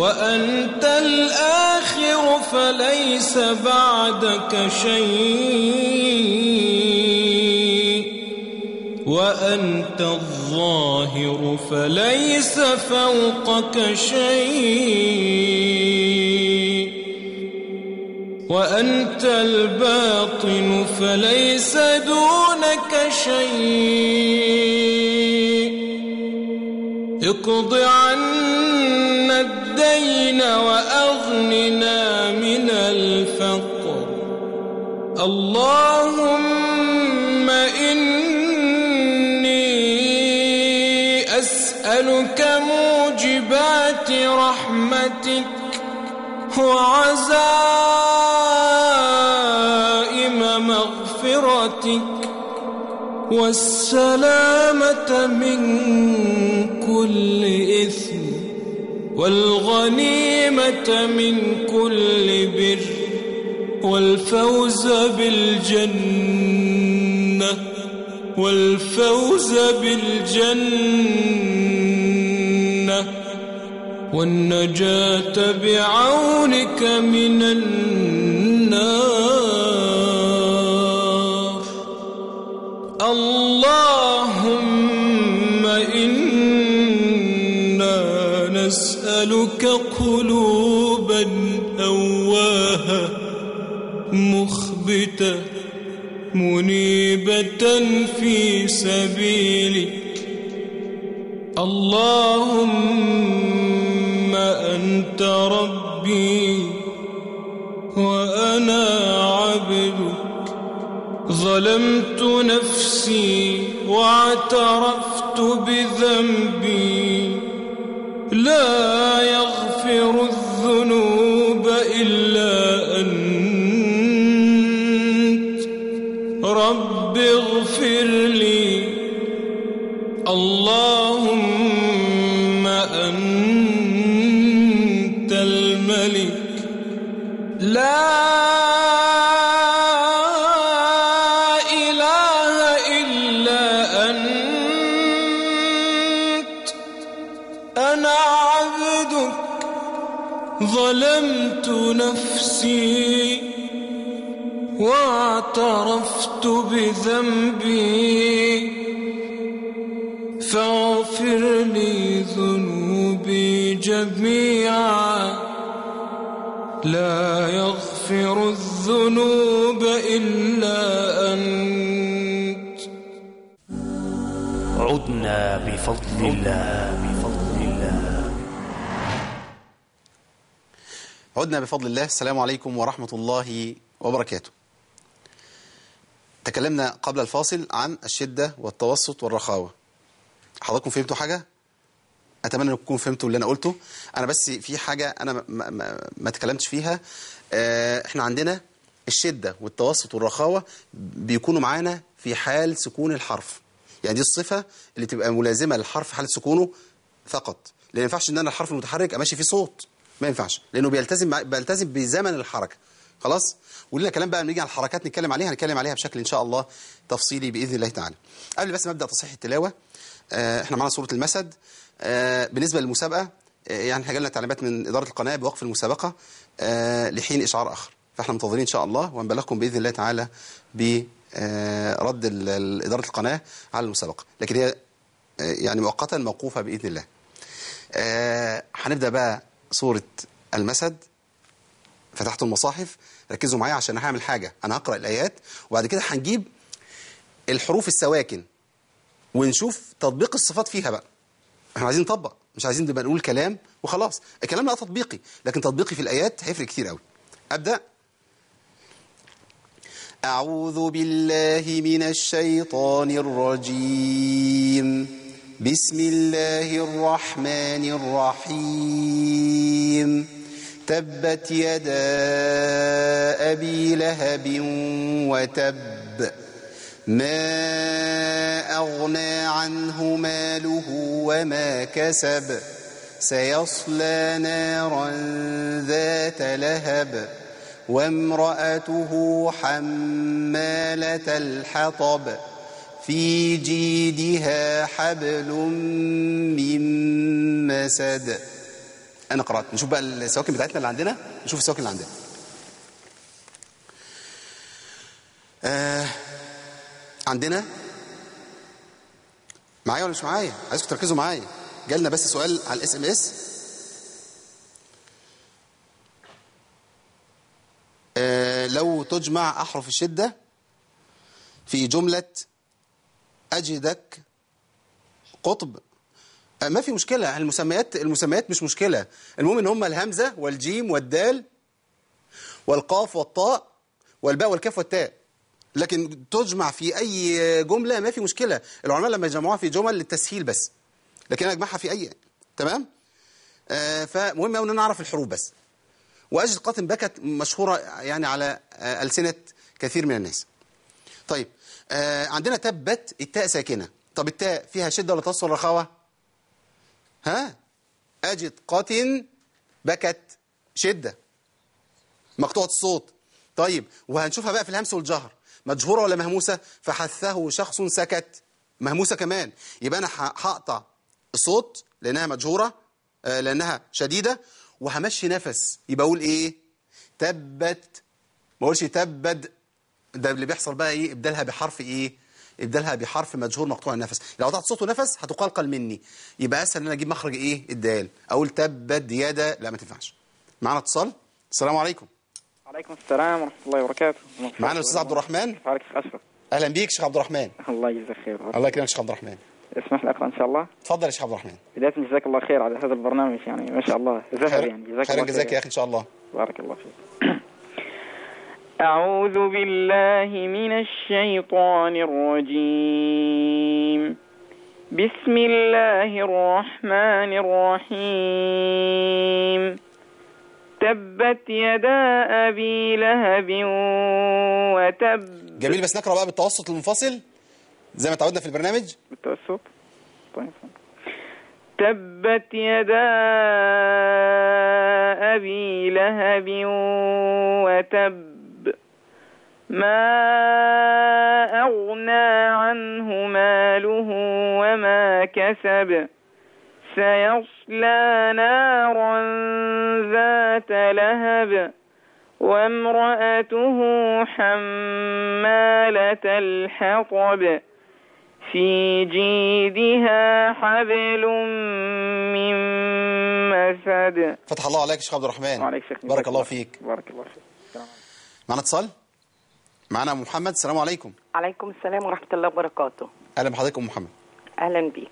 وأنت الآخر فليس بعدك شيء وأنت الظاهر فليس فوقك شيء وأنت الباطن فليس دونك شيء اقض عنا الدين وأغننا من الفقر اللهم إني أسألك موجبات رحمتك وعزائم مغفرتك والسلامة من كل إثم والغنيمة من كل بر والفوز بالجنة والفوز بالجنة والنجاة بعونك من النار اللهم إنا نسألك قلوبا أواها مخبتة منيبة في سبيلك اللهم أنت ربي وأنا عبدك ظلمت نفسي واعترفت بذنبي لا يغفر الذنوب إلا أنت رب اغفر لي اللهم أنت الملك لا إله إلا أنت أنا عبدك ظلمت نفسي واعترفت بذنبي فاغفر لي ذنوبي جميعا لا يغفر الذنوب إلا أنت عدنا بفضل الله بفضل الله عدنا بفضل الله السلام عليكم ورحمة الله وبركاته تكلمنا قبل الفاصل عن الشدة والتوسط والرخاوة حضراتكم فهمتوا حاجة؟ أتمنى أنكم تكونوا فهمتوا اللي أنا قلته أنا بس في حاجة أنا ما, ما, ما, ما تكلمتش فيها آه، إحنا عندنا الشدة والتوسط والرخاوة بيكونوا معانا في حال سكون الحرف يعني دي الصفة اللي تبقى ملازمة للحرف في حالة سكونه فقط لأن ما ينفعش إن أنا الحرف المتحرك أمشي فيه صوت ما ينفعش لأنه بيلتزم مع- بيلتزم بزمن الحركة خلاص ولنا كلام بقى بنيجي على الحركات نتكلم عليها هنتكلم عليها بشكل ان شاء الله تفصيلي باذن الله تعالى قبل بس ما ابدا تصحيح التلاوه آه، احنا معانا سوره المسد آه، بالنسبه للمسابقه آه، يعني احنا جالنا تعليمات من اداره القناه بوقف المسابقه آه، لحين اشعار اخر فاحنا منتظرين ان شاء الله وهنبلغكم باذن الله تعالى برد اداره القناه على المسابقه لكن هي آه، يعني مؤقتا موقوفه باذن الله آه، هنبدا بقى سوره المسد فتحتوا المصاحف ركزوا معايا عشان هعمل حاجة أنا هقرأ الآيات وبعد كده هنجيب الحروف السواكن ونشوف تطبيق الصفات فيها بقى احنا عايزين نطبق مش عايزين نبقى نقول كلام وخلاص الكلام ده تطبيقي لكن تطبيقي في الآيات هيفرق كتير قوي أبدأ أعوذ بالله من الشيطان الرجيم بسم الله الرحمن الرحيم تبت يدا أبي لهب وتب ما أغنى عنه ماله وما كسب سيصلى نارا ذات لهب وامرأته حمالة الحطب في جيدها حبل من مسد انا قرات نشوف بقى السواكن بتاعتنا اللي عندنا نشوف السواكن اللي عندنا آه عندنا معايا ولا مش معايا عايزكم تركزوا معايا جالنا بس سؤال على الاس ام اس لو تجمع احرف الشده في جمله اجدك قطب آه، ما في مشكله المسميات المسميات مش مشكله المهم ان هم الهمزه والجيم والدال والقاف والطاء والباء والكاف والتاء لكن تجمع في اي جمله ما في مشكله العلماء لما يجمعوها في جمل للتسهيل بس لكن انا اجمعها في اي تمام آه فمهم قوي ان نعرف الحروف بس واجد قاتم بكت مشهوره يعني على آه السنه كثير من الناس طيب آه عندنا تبت التاء ساكنه طب التاء فيها شده ولا توسط ولا رخاوه ها اجد قاتن بكت شده مقطوعه الصوت طيب وهنشوفها بقى في الهمس والجهر مجهوره ولا مهموسه فحثه شخص سكت مهموسه كمان يبقى انا ه- هقطع الصوت لانها مجهوره آه، لانها شديده وهمشي نفس يبقى اقول ايه تبت ما اقولش تبد ده اللي بيحصل بقى ايه ابدالها بحرف ايه ابدالها بحرف مجهور مقطوع النفس لو قطعت صوت ونفس هتقلقل مني يبقى اسهل ان انا اجيب مخرج ايه الدال اقول تبت يدا لا ما تنفعش معانا اتصال السلام عليكم عليكم السلام ورحمة الله وبركاته معانا الاستاذ عبد الرحمن كيف حالك شيخ أشرف اهلا بيك شيخ عبد الرحمن الله يجزاك خير الله يكرمك شيخ عبد الرحمن اسمح لي أقرأ إن شاء الله اتفضل يا شيخ عبد الرحمن بداية جزاك الله خير على هذا البرنامج يعني ما شاء الله زهر خير يعني جزاك خيرا الله جزاك خير يا اخي ان شاء الله بارك الله فيك أعوذ بالله من الشيطان الرجيم بسم الله الرحمن الرحيم تبت يدا أبي لهب وتب جميل بس نقرا بقى بالتوسط المنفصل زي ما تعودنا في البرنامج بالتوسط طيب تبت يدا أبي لهب وتب ما أغنى عنه ماله وما كسب سيصلى نارا ذات لهب وامرأته حمالة الحطب في جيدها حبل من مسد فتح الله عليك يا شيخ عبد الرحمن وعليك شيخ بارك الله فيك بارك الله فيك السلام عليكم. معنا اتصال معنا أم محمد السلام عليكم عليكم السلام ورحمة الله وبركاته اهلا بحضرتك ام محمد أهلا بيك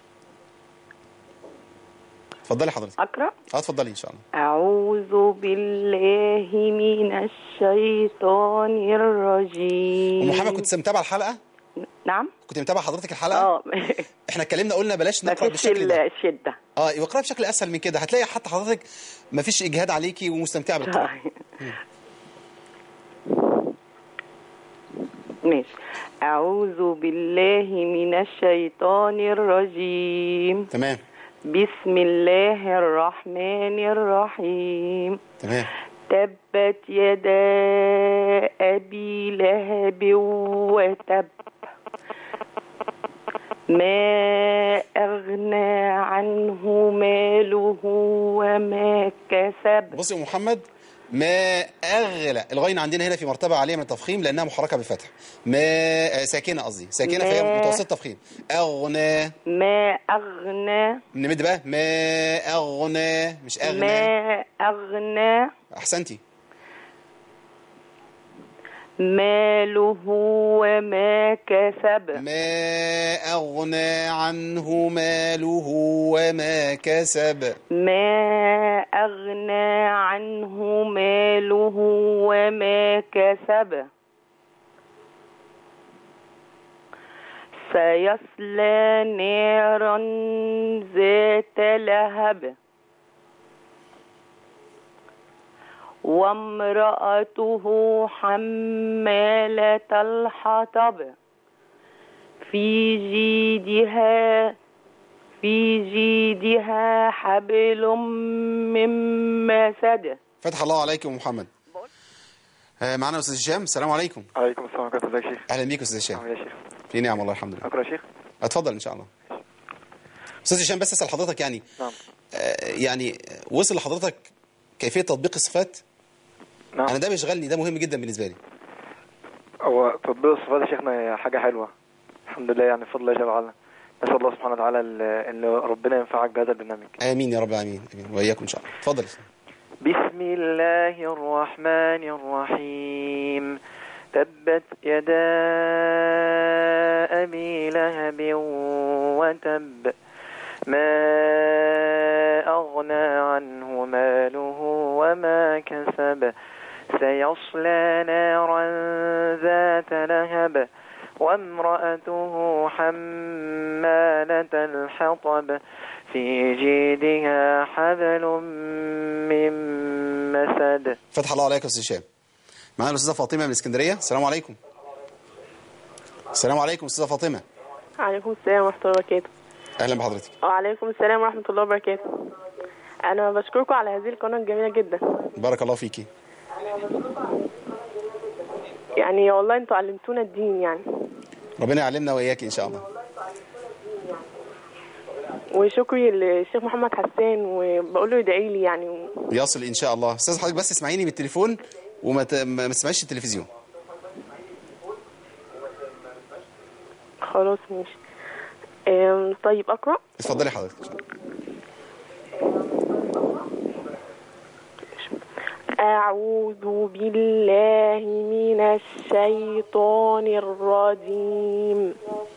اتفضلي حضرتك أقرأ اه اتفضلي ان شاء الله أعوذ بالله من الشيطان الرجيم ام محمد كنت متابعه الحلقه نعم كنت متابعه حضرتك الحلقه اه احنا اتكلمنا قلنا بلاش ما نقرا فيش بالشكل ده الشدة اه يبقى اقرا بشكل اسهل من كده هتلاقي حتى حضرتك ما فيش اجهاد عليكي ومستمتعه بالقراءه ماشي أعوذ بالله من الشيطان الرجيم تمام بسم الله الرحمن الرحيم تمام تبت يدا أبي لهب وتب ما أغنى عنه ماله وما كسب بصي يا أم محمد ما اغلى الغين عندنا هنا في مرتبه عاليه من التفخيم لانها محركه بفتح ما آه، ساكنه قصدي ساكنه فهي ما- متوسط تفخيم اغنى ما أغنى نمد بقى ما اغنى مش اغنى ما أغنى احسنتي ماله وما كسب ما اغنى عنه ماله وما كسب ما أغنى عنه ماله وما كسب سيصلى نارا ذات لهب وامرأته حمالة الحطب في جيدها في جيدها حبل من مسد فتح الله عليك يا أم محمد آه، معنا استاذ هشام السلام عليكم عليكم السلام ورحمة الله ازيك يا شيخ اهلا بيك استاذ هشام عامل ايه يا شيخ في نعم والله الحمد لله اقرا يا شيخ اتفضل ان شاء الله استاذ هشام بس اسال حضرتك يعني نعم آه، يعني وصل لحضرتك كيفيه تطبيق الصفات نعم انا ده بيشغلني ده مهم جدا بالنسبه لي هو تطبيق الصفات يا شيخنا هي حاجة حلوة الحمد لله يعني بفضل الله جل وعلا نسأل الله سبحانه وتعالى ال- ان ربنا ينفعك بهذا البرنامج امين يا رب العالمين امين واياكم ان شاء الله اتفضل بسم الله الرحمن الرحيم تبت يدا أبي لهب وتب ما أغنى عنه ماله وما كسب سيصلى نارا ذات لهب وامرأته حمالة الحطب في جيدها حبل من مسد فتح الله عليك يا استاذ هشام معانا الاستاذه فاطمه من اسكندريه السلام عليكم السلام عليكم استاذه فاطمه عليكم السلام ورحمة الله وبركاته اهلا بحضرتك وعليكم السلام ورحمة الله وبركاته أنا بشكركم على هذه القناة الجميلة جدا بارك الله فيكي يعني والله انتوا علمتونا الدين يعني ربنا يعلمنا واياك ان شاء الله وشكري للشيخ محمد حسان وبقول له يدعي لي يعني و... يصل ان شاء الله استاذ حضرتك بس اسمعيني بالتليفون وما ت... ما ما تسمعيش التلفزيون خلاص ماشي آم، طيب أقرأ اتفضلي حضرتك إن شاء الله. أعوذ بالله من الشيطان الرجيم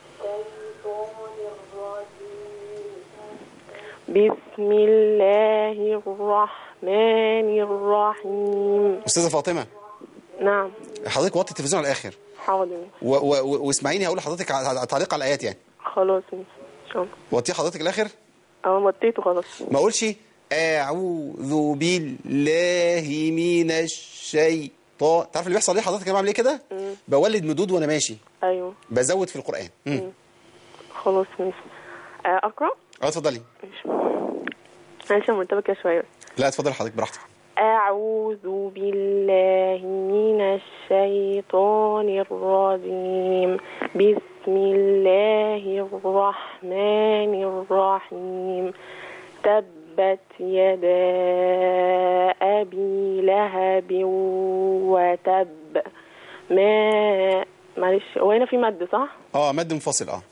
بسم الله الرحمن الرحيم استاذه فاطمه نعم حضرتك وطي التلفزيون على الاخر حاضر و... و... و- واسمعيني هقول لحضرتك ع- ع- تعليق على الايات يعني خلاص ماشي إن شاء الله وطيه حضرتك الاخر أنا مطيته خلاص ما اقولش اعوذ بالله من الشيطان تعرف اللي بيحصل ليه حضرتك انا بعمل ايه كده بولد مدود وانا ماشي أيوه بزود في القران امم خلاص ماشي آه، أقرأ اه اتفضلي معلش أنا مرتبكة شوية لا اتفضلي حضرتك براحتك أعوذ بالله من الشيطان الرجيم بسم الله الرحمن الرحيم تبت يدا أبي لهب وتب ما معلش هو هنا في مد صح؟ اه مد منفصل اه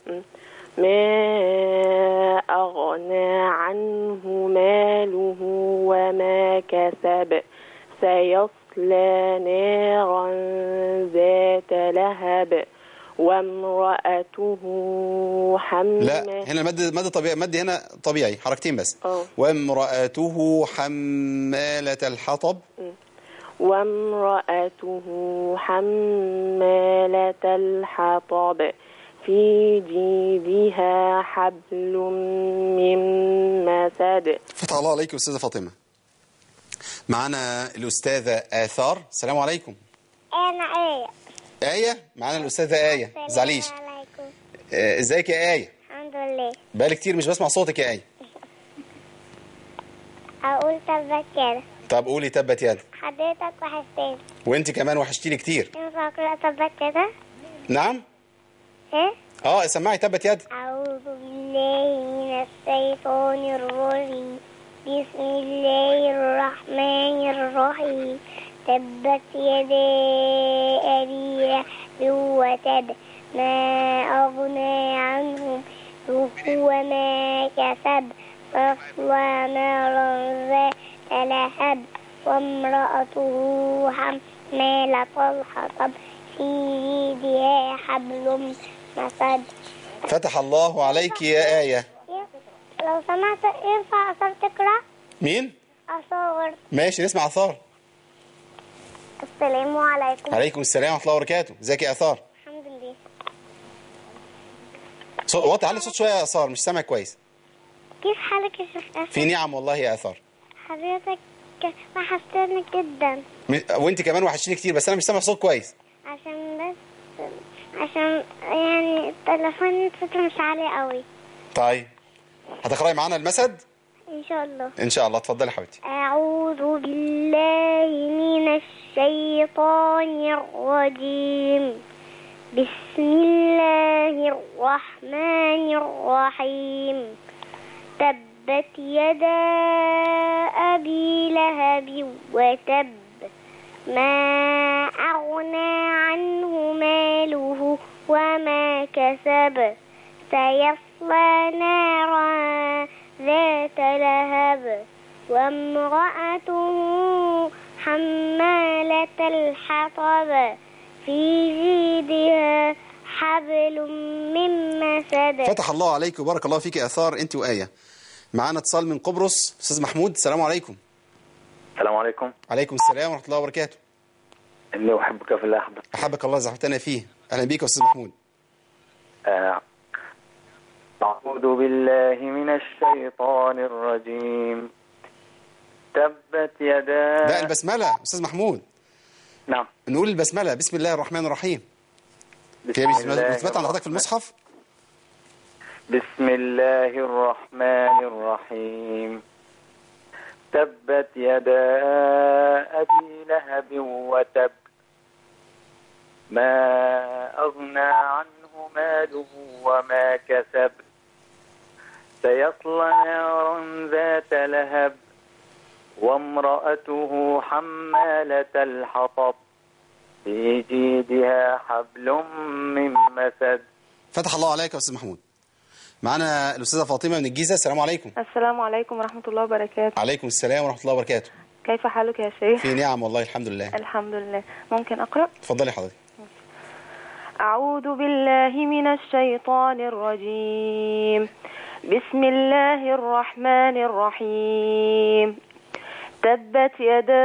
ما أغنى عنه ماله وما كسب سيصلى نارا ذات لهب وامرأته حمالة لا هنا المد مد طبيعي مد هنا طبيعي حركتين بس اه. وامرأته حمالة الحطب وامرأته حمالة الحطب في جيدها حبل من مسد فتح الله عليك استاذه فاطمه معانا الاستاذه اثار السلام عليكم انا ايه ايه معانا الاستاذه ايه ما تزعليش السلام عليكم آه، ازيك يا ايه الحمد لله بقالي كتير مش بسمع صوتك يا ايه اقول تبت كده طب قولي تبت يد حضرتك وحشتني وانت كمان وحشتيني كتير ينفع اقرا تبت كده نعم ايه اه سمعي تبت يد اعوذ بالله من الشيطان الرجيم بسم الله الرحمن الرحيم تبت يدا ابي لهب وتب ما اغنى عنهم وما كسب تصلى نارا ذات لهب وامرأته حمالة الحطب في يدها حبل من مسد فتح الله عليك يا آية لو سمحت ينفع أثار تقرأ مين؟ أصور ماشي نسمع آثار السلام عليكم عليكم السلام ورحمة الله وبركاته ازيك يا آثار الحمد لله صوت وطي علي صوت شوية يا آثار مش سامع كويس كيف حالك يا شيخ أسد؟ في نعم والله يا آثار حضرتك وحشتني جدا م- وانت كمان وحشتيني كتير بس انا مش سامع صوت كويس عشان بس عشان يعني التليفون الصوت مش عالي قوي طيب هتقراي معانا المسد إن شاء الله ان شاء الله اتفضلي يا حبيبتي أعوذ بالله من الشيطان الرجيم بسم الله الرحمن الرحيم تبت تبت يدا أبي لهب وتب ما أغنى عنه ماله وما كسب سيصلى نارا ذات لهب وامرأته حمالة الحطب في جيدها حبل من مسد فتح الله عليك وبارك الله فيك اثار انت وايه معانا اتصال من قبرص استاذ محمود السلام عليكم السلام عليكم عليكم السلام ورحمه الله وبركاته إني أحبك في الله حضرتك احبك الله زحمتنا فيه اهلا بيك يا استاذ محمود آه، أعوذ بالله من الشيطان الرجيم تبت يدا لا البسمله استاذ محمود نعم نقول البسمله بسم الله الرحمن الرحيم في بسم بسم الله مثبت عند حضرتك في الرحمن- المصحف بسم الله الرحمن الرحيم تبت يدا أبي لهب وتب ما أغنى عنه ماله وما كسب سيصلى نارا ذات لهب وامرأته حمالة الحطب في جيدها حبل من مسد فتح الله عليك يا استاذ محمود معانا الاستاذه فاطمه من الجيزه السلام عليكم السلام عليكم ورحمة الله وبركاته عليكم السلام ورحمه الله وبركاته كيف حالك يا شيخ في نعم والله الحمد لله الحمد لله ممكن أقرأ اتفضلي حضرتك أعوذ بالله من الشيطان الرجيم بسم الله الرحمن الرحيم تبت يدا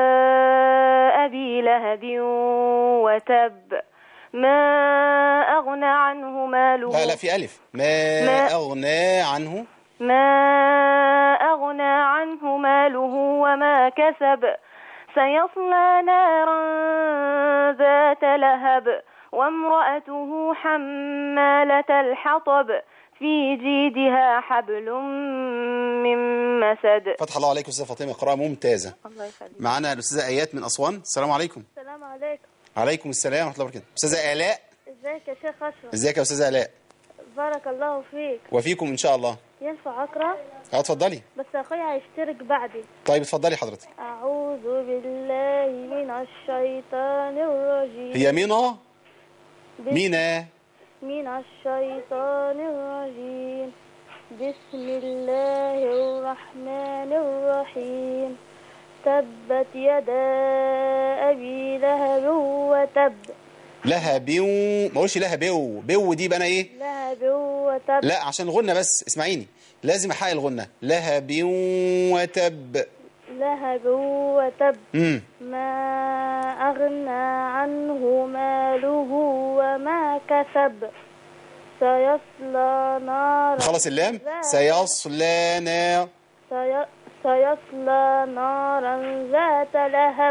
أبي لهب وتب ما أغنى عنه ماله لا لا في الف ما, ما- اغنى عنه ما أغنى عنه ماله وما كسب سيصلى نارا ذات لهب وامرأته حمالة الحطب في جيدها حبل من مسد فتح الله عليك استاذه فاطمه قراءه ممتازه الله يخليك معانا الاستاذه ايات من اسوان السلام عليكم السلام عليكم عليكم السلام ورحمه الله وبركاته استاذه الاء ازيك يا شيخ أشرف ازيك يا استاذه الاء بارك الله فيك وفيكم ان شاء الله ينفع أقرأ اه اتفضلي بس أخويا هيشترك بعدي طيب اتفضلي حضرتك أعوذ بالله من الشيطان الرجيم هي مينا بسم- مينا من الشيطان الرجيم بسم الله الرحمن الرحيم تبت يدا أبي لهب وتب لها بيو ما اقولش لها بيو بيو دي بقى انا ايه لهب وتب لا عشان الغنه بس اسمعيني لازم احقق الغنه لها بيو وتب لهب وتب امم ما أغنى عنه ماله وما كسب سيصلى نارا خلص اللام ذات- سيصلى نار سي... سيصلى نارا ذات لهب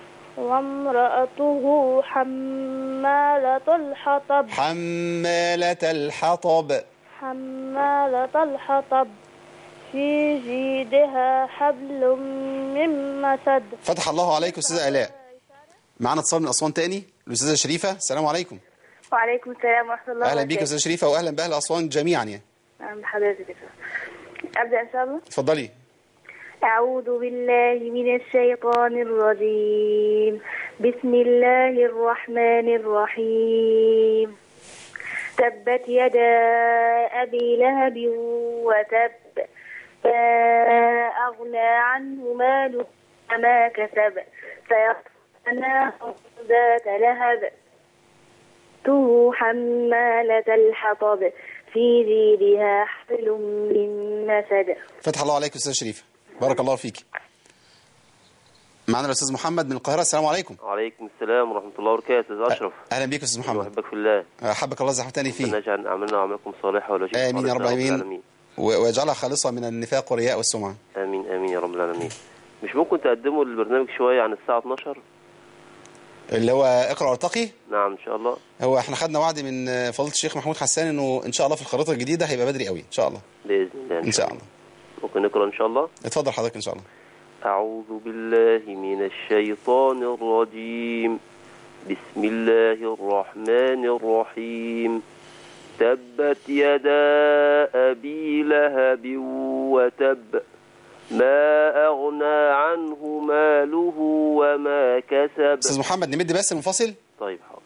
وامرأته حمالة الحطب حمالة الحطب حمالة الحطب في جيدها حبل من مسد فتح الله عليك استاذه الاء معانا اتصال من اسوان تاني الاستاذه شريفه السلام عليكم وعليكم السلام ورحمة الله اهلا بيك يا استاذه شريفه واهلا باهل اسوان جميعا يعني أهلا بحضرتك أبدأ إن شاء الله اتفضلي أعوذ بالله من الشيطان الرجيم بسم الله الرحمن الرحيم تبت يدا أبي لهب وتب ما أغنى عنه ماله وما كسب سيصلى نارا ذات لهب تو حمالة الحطب في جيدها حبل من مسد فتح الله عليك استاذه شريفه بارك الله فيك معانا الاستاذ محمد من القاهره السلام عليكم وعليكم السلام ورحمة الله وبركاته أستاذ أشرف اهلا بيك يا استاذ محمد أحبك في الله احبك الله زحمتني ربنا فيه يجعل أعمالنا وأعمالكم صالحة ولا شيء امين يا رب العالمين العالمين و- ويجعلها خالصة من النفاق والرياء والسمعة آمين آمين يا رب العالمين مش ممكن تقدموا البرنامج شوية عن الساعة 12 اللي هو اقرأ وارتقي نعم إن شاء الله هو احنا خدنا وعد من فضيلة الشيخ محمود حسان انه ان شاء الله في الخريطة الجديدة هيبقى بدري قوي ان شاء الله بإذن الله ان شاء الله ممكن نقرأ إن شاء الله اتفضل حضرتك ان شاء الله أعوذ بالله من الشيطان الرجيم بسم الله الرحمن الرحيم تبت يدا أبي لهب وتب ما أغنى عنه ماله وما كسب استاذ محمد نمد بس المنفصل طيب حاضر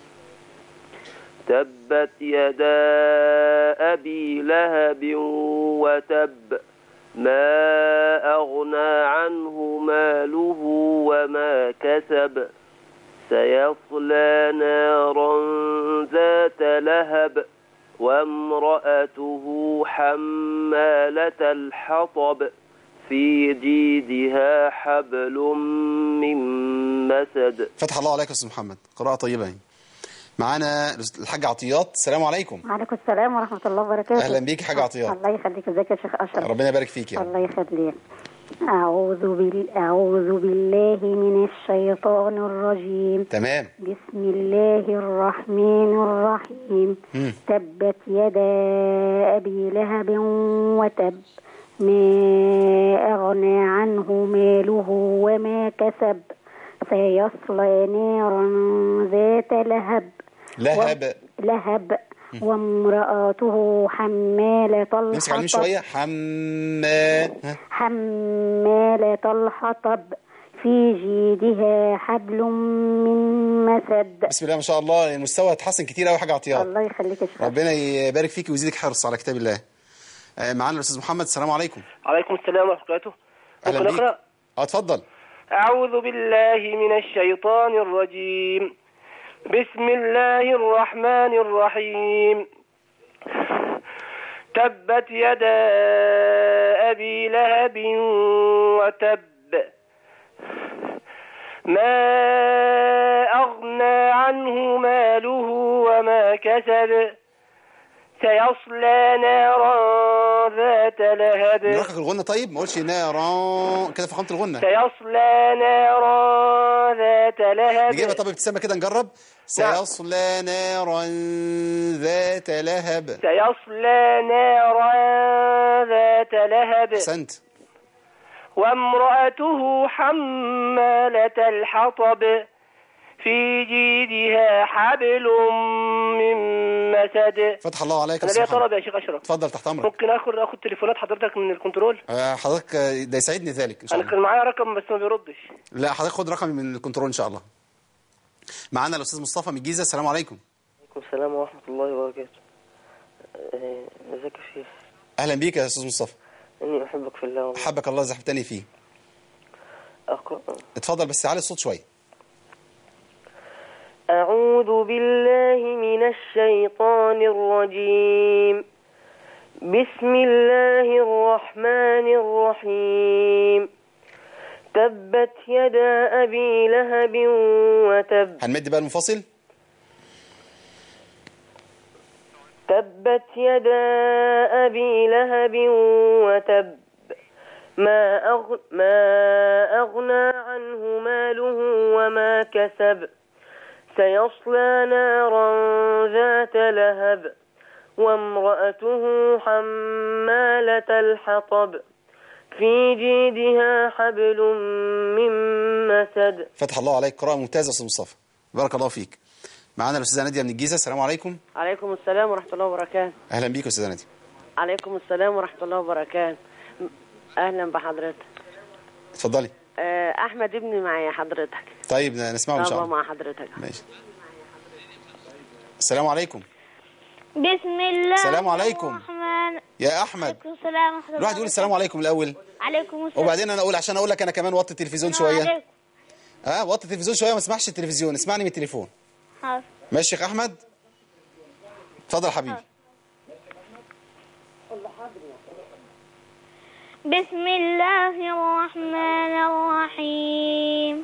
تبت يدا أبي لهب وتب ما أغنى عنه ماله وما كسب سيصلى نارا ذات لهب وامرأته حمالة الحطب في جيدها حبل من مسد فتح الله عليك يا استاذ محمد قراءه طيبه يعني معانا الحاج عطيات السلام عليكم وعليكم السلام ورحمة الله وبركاته أهلا بيك حاج عطيات. الله يخليك ازيك يا شيخ أشرف ربنا يبارك فيك يا رب الله يخليك أعوذ بال... أعوذ بالله من الشيطان الرجيم تمام بسم الله الرحمن الرحيم مم. تبت يدا أبي لهب وتب ما أغنى عنه ماله وما كسب سيصلى نارا ذات لهب لهب لهب وامرأته حمالة نمسك على مين الحطب شويه حما ها؟ حمالة الحطب في جيدها حبل من مسد بسم الله ما شاء الله المستوى اتحسن كتير قوي حاجه عطيات الله يخليك يا شيخ ربنا يبارك فيك ويزيدك حرص على كتاب الله آه، معانا الاستاذ محمد السلام عليكم عليكم السلام ورحمة الله وبركاته اهلا ممكن بيك أقرأ اه اتفضل أعوذ بالله من الشيطان الرجيم بسم الله الرحمن الرحيم تبت يدا أبي لهب وتب ما أغنى عنه ماله وما كسب سيصلى نارا ذات لهب نرقق الغنه طيب ما اقولش نارا كده فخمت الغنه سيصلى نارا ذات لهب نجيبها طب ابتسامه كده نجرب سيصلى نارا ذات لهب سيصلى نارا ذات لهب احسنت وامرأته حمالة الحطب في جيدها حبل من مسد فتح الله عليك يا أنا ليا أستاذ محمد. طلب يا شيخ أشرف اتفضل تحت امرك ممكن آخد آخد تليفونات حضرتك من الكنترول آه، حضرتك آه، ده يسعدني ذلك ان شاء أنا الله كان معايا رقم بس ما بيردش لا حضرتك خد رقمي من الكنترول ان شاء الله معانا الاستاذ مصطفى من الجيزه السلام عليكم عليكم السلام ورحمة الله وبركاته آه، ازيك يا شيخ اهلا بيك يا استاذ مصطفى اني احبك في الله والله. حبك الله زحفتني فيه أقرأ اتفضل بس علي الصوت شويه أعوذ بالله من الشيطان الرجيم بسم الله الرحمن الرحيم تبت يدا أبي لهب وتب هنمد بقى المنفصل تبت يدا أبي لهب وتب ما, أغ... ما أغنى عنه ماله وما كسب سيصلى نارا ذات لهب وامرأته حمالة الحطب في جيدها حبل من مسد فتح الله عليك قراءه ممتازه يا استاذ مصطفى بارك الله فيك معانا الاستاذه ناديه من الجيزه السلام عليكم عليكم السلام ورحمة الله وبركاته اهلا بيك يا استاذه ناديه عليكم السلام ورحمة الله وبركاته أهلا بحضرتك اتفضلي آه، أحمد ابني معايا حضرتك طيب نسمعه ان شاء بابا الله مع حضرتك ماشي السلام عليكم بسم الله السلام عليكم. الرحمن يا احمد عليكم السلام ورحمة الله الواحد يقول السلام عليكم الاول عليكم السلام وبعدين انا اقول عشان اقول لك انا كمان وطي التلفزيون شويه عليكم. ها وطي التلفزيون شويه ما اسمعش التلفزيون اسمعني من التليفون حاضر. ماشي يا شيخ احمد اتفضل يا حبيبي بسم الله الرحمن الرحيم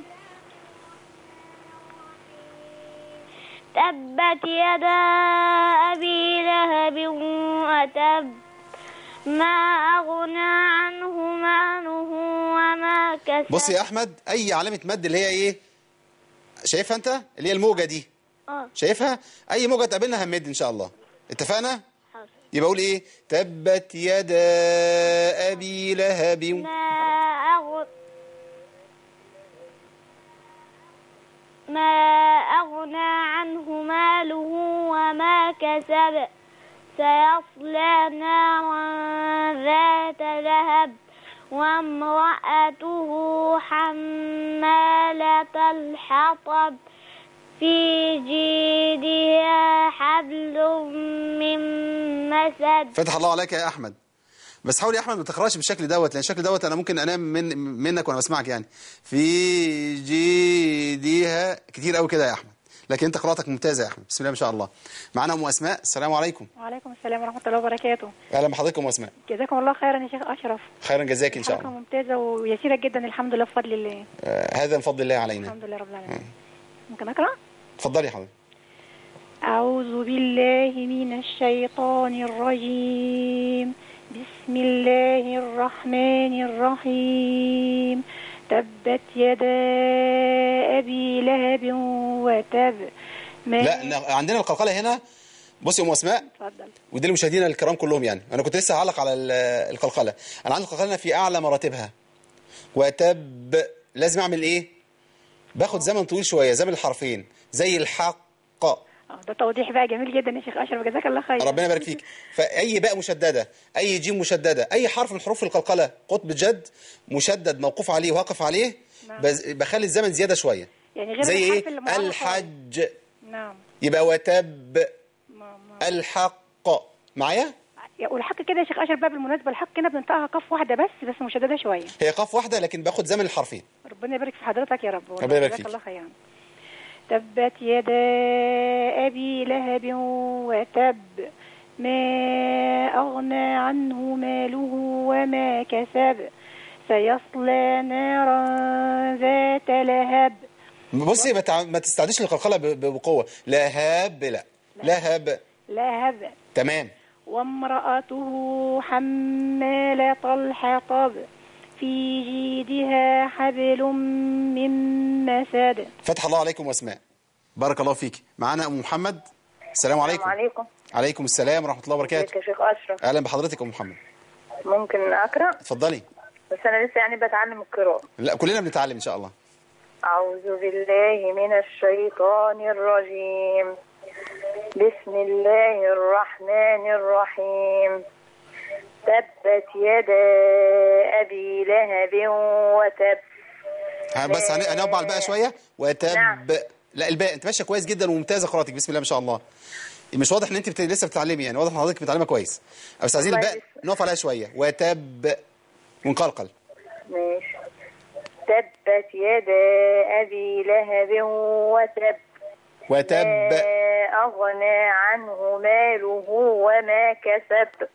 تبت يدا أبي لهب وتب ما أغنى عنه ماله وما كسب بص يا احمد اي علامه مد اللي هي ايه شايفها انت اللي هي الموجه دي آه. شايفها اي موجه تقابلنا هنمد ان شاء الله اتفقنا حاضر. يبقى اقول ايه تبت يدا ابي لهب ما أغ... ما أغنى عنه ماله وما كسب سيصلى نارا ذات لهب وامرأته حمالة الحطب في جيدها حبل من مسد فتح الله عليك يا احمد بس حاول يا احمد ما تقراش بالشكل دوت لان الشكل دوت انا ممكن انام من منك وانا بسمعك يعني في جيدها كتير قوي كده يا احمد لكن انت قراءتك ممتازه يا احمد بسم الله ما شاء الله معانا ام اسماء السلام عليكم وعليكم السلام ورحمة الله وبركاته اهلا بحضرتك ام اسماء جزاكم الله خيرا يا شيخ أشرف خيرا جزاك ان شاء حلقة الله ممتازة ويسيرة جدا الحمد لله بفضل الله آه هذا من فضل الله علينا الحمد لله رب العالمين ممكن أقرأ؟ اتفضلي يا حضرتك أعوذ بالله من الشيطان الرجيم بسم الله الرحمن الرحيم تبت يدا أبي لهب وتب ما لا ن- عندنا القلقله هنا بصي يا ام اسماء اتفضل ودي لمشاهدينا الكرام كلهم يعني انا كنت لسه هعلق على ال- القلقله انا عندي القلقله هنا في اعلى مراتبها وتب لازم اعمل ايه باخد زمن طويل شويه زمن الحرفين زي الحق آه، ده توضيح بقى جميل جدا يا شيخ أشرف جزاك الله خير ربنا يبارك فيك فاي باء مشدده اي جيم مشدده اي حرف من حروف القلقله قطب جد مشدد موقوف عليه واقف عليه نعم. بز- بخلي الزمن زياده شويه يعني غير زي الحرف اللي ايه معاه الحج نعم يبقى وتب الحق معايا والحق كده يا شيخ أشرف بقى بالمناسبة الحق هنا بننطقها قف واحدة بس بس مشددة شوية هي قاف واحده لكن باخد زمن الحرفين ربنا يبارك في حضرتك يا رب والله ربنا يبارك جزاك فيك. الله خيرا تبت يدا أبي لهب وتب ما أغنى عنه ماله وما كسب سيصلى نارا ذات لهب بصي ما تع- ما تستعديش للقلقله ب- ب- بقوه لا هاب لا لا هاب لهب تمام وامرأته حمالة الحطب في جيدها حبل من مسد فتح الله عليكم واسماء بارك الله فيك معانا ام محمد السلام عليكم السلام عليكم عليكم السلام ورحمه الله ازيك وبركاته يا شيخ أشرف اهلا بحضرتك ام محمد ممكن أقرأ اتفضلي بس أنا لسه يعني بتعلم القراءة لا كلنا بنتعلم ان شاء الله أعوذ بالله من الشيطان الرجيم بسم الله الرحمن الرحيم تبت يدا أبي لهب وتب ها، بس هن- هنقف على الباء شويه وتب نعم. لا الباء انت ماشيه كويس جدا وممتازه قراءتك بسم الله ما شاء الله مش واضح ان انت بت... لسه بتتعلمي يعني واضح ان حضرتك بتتعلمها كويس بس عايزين والله الباء نقف عليها شويه وتب ونقلقل ماشي تبت يدا أبي لهب وتب وتب ما أغنى عنه ماله وما كسب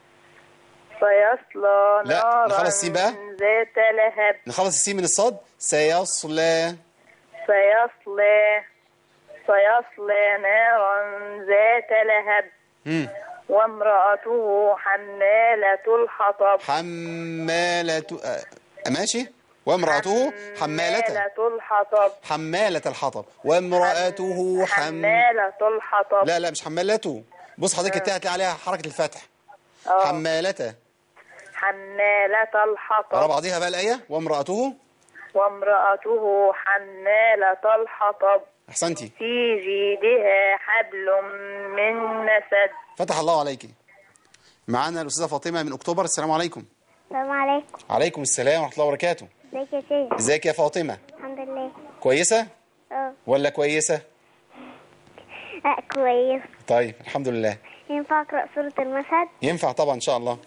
سيصلى لا، نارا نخلص السين بقى. ذات لهب نخلص السين من الصاد سيصلى سيصلى سيصلى نارا ذات لهب مم. وامرأته حمالة الحطب حمالة آه، ماشي وامرأته حمالة حمالة الحطب حمالة الحطب وامرأته حم حمالة الحطب لا لا مش حمالته بص حضرتك التاء هتلاقي عليها حركة الفتح آه. حمالة حمالة على الحطب بعضها بقى الآية وامرأته وامرأته حمالة الحطب أحسنتي في جيدها حبل من مسد فتح الله عليك معانا الأستاذة فاطمة من أكتوبر السلام عليكم السلام عليكم عليكم السلام ورحمة الله وبركاته ازيك يا شيخ ازيك يا فاطمة الحمد لله كويسة اه ولا كويسة لا كويس طيب الحمد لله ينفع اقرا سوره المسد ينفع طبعا إن شاء الله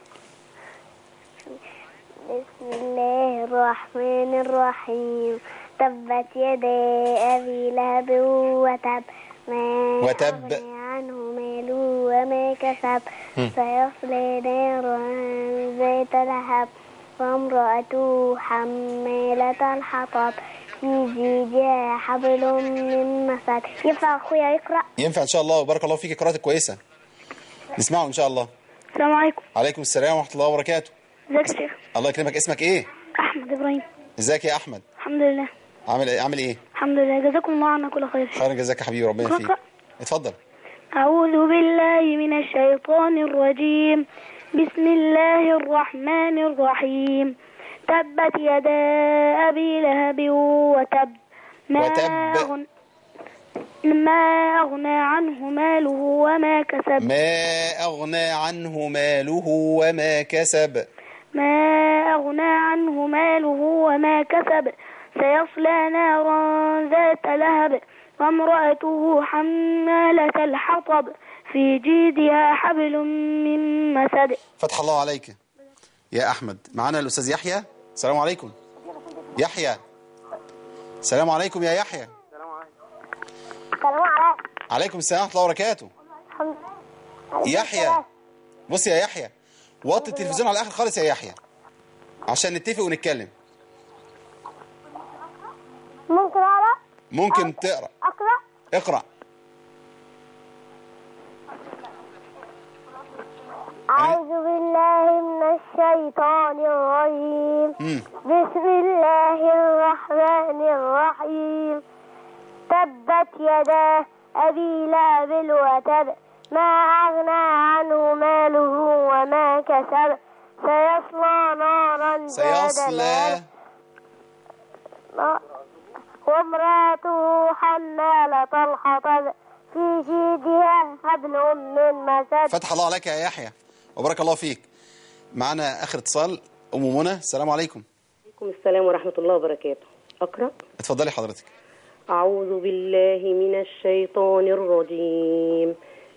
بسم الله الرحمن الرحيم تبت يدا أبي لهب وتب ما وتب. أغنى عنه ماله وما كسب هم. سيصلى نارا ذات لهب وامرأته حمالة الحطب في جيدها حبل من مسد ينفع أخويا يقرأ؟ ينفع إن شاء الله وبارك الله فيك قراءتك كويسة نسمعه إن شاء الله السلام عليكم عليكم السلام ورحمة الله وبركاته ازيك يا شيخ الله يكرمك اسمك إيه أحمد إبراهيم ازيك يا أحمد الحمد لله عامل إيه عامل إيه الحمد لله جزاكم الله عنا كل خير خيرا جزاك يا حبيبي ربنا يفيك اقرأ. اتفضل أعوذ بالله من الشيطان الرجيم بسم الله الرحمن الرحيم تبت يدا أبي لهب وتب ما وتب. أغن- ما أغنى عنه ماله وما كسب ما أغنى عنه ماله وما كسب ما أغنى عنه ماله وما كسب سيصلى نارا ذات لهب وامرأته حمالة الحطب في جيدها حبل من مسد فتح الله عليك يا أحمد معنا الأستاذ يحيى السلام عليكم يحيى السلام عليكم يا يحيى السلام عليكم عليكم السلام ورحمة الله وبركاته يحيى بص يا يحيى وطي التلفزيون على الآخر خالص يا يحيى عشان نتفق ونتكلم ممكن أقرأ ممكن تقرأ أقرأ اقرأ أعوذ بالله من الشيطان الرجيم مم. بسم الله الرحمن الرحيم تبت يدا أبي لهب وتب ما أغنى عنه ماله وما كسب سيصلى نارا ذات سيصلى لهب وامرأته حمالة الحطب في جيدها حبل من مسد فتح الله عليك يا يحيى وبارك الله فيك معنا آخر اتصال أم منى السلام عليكم عليكم السلام ورحمة الله وبركاته أقرأ اتفضلي حضرتك أعوذ بالله من الشيطان الرجيم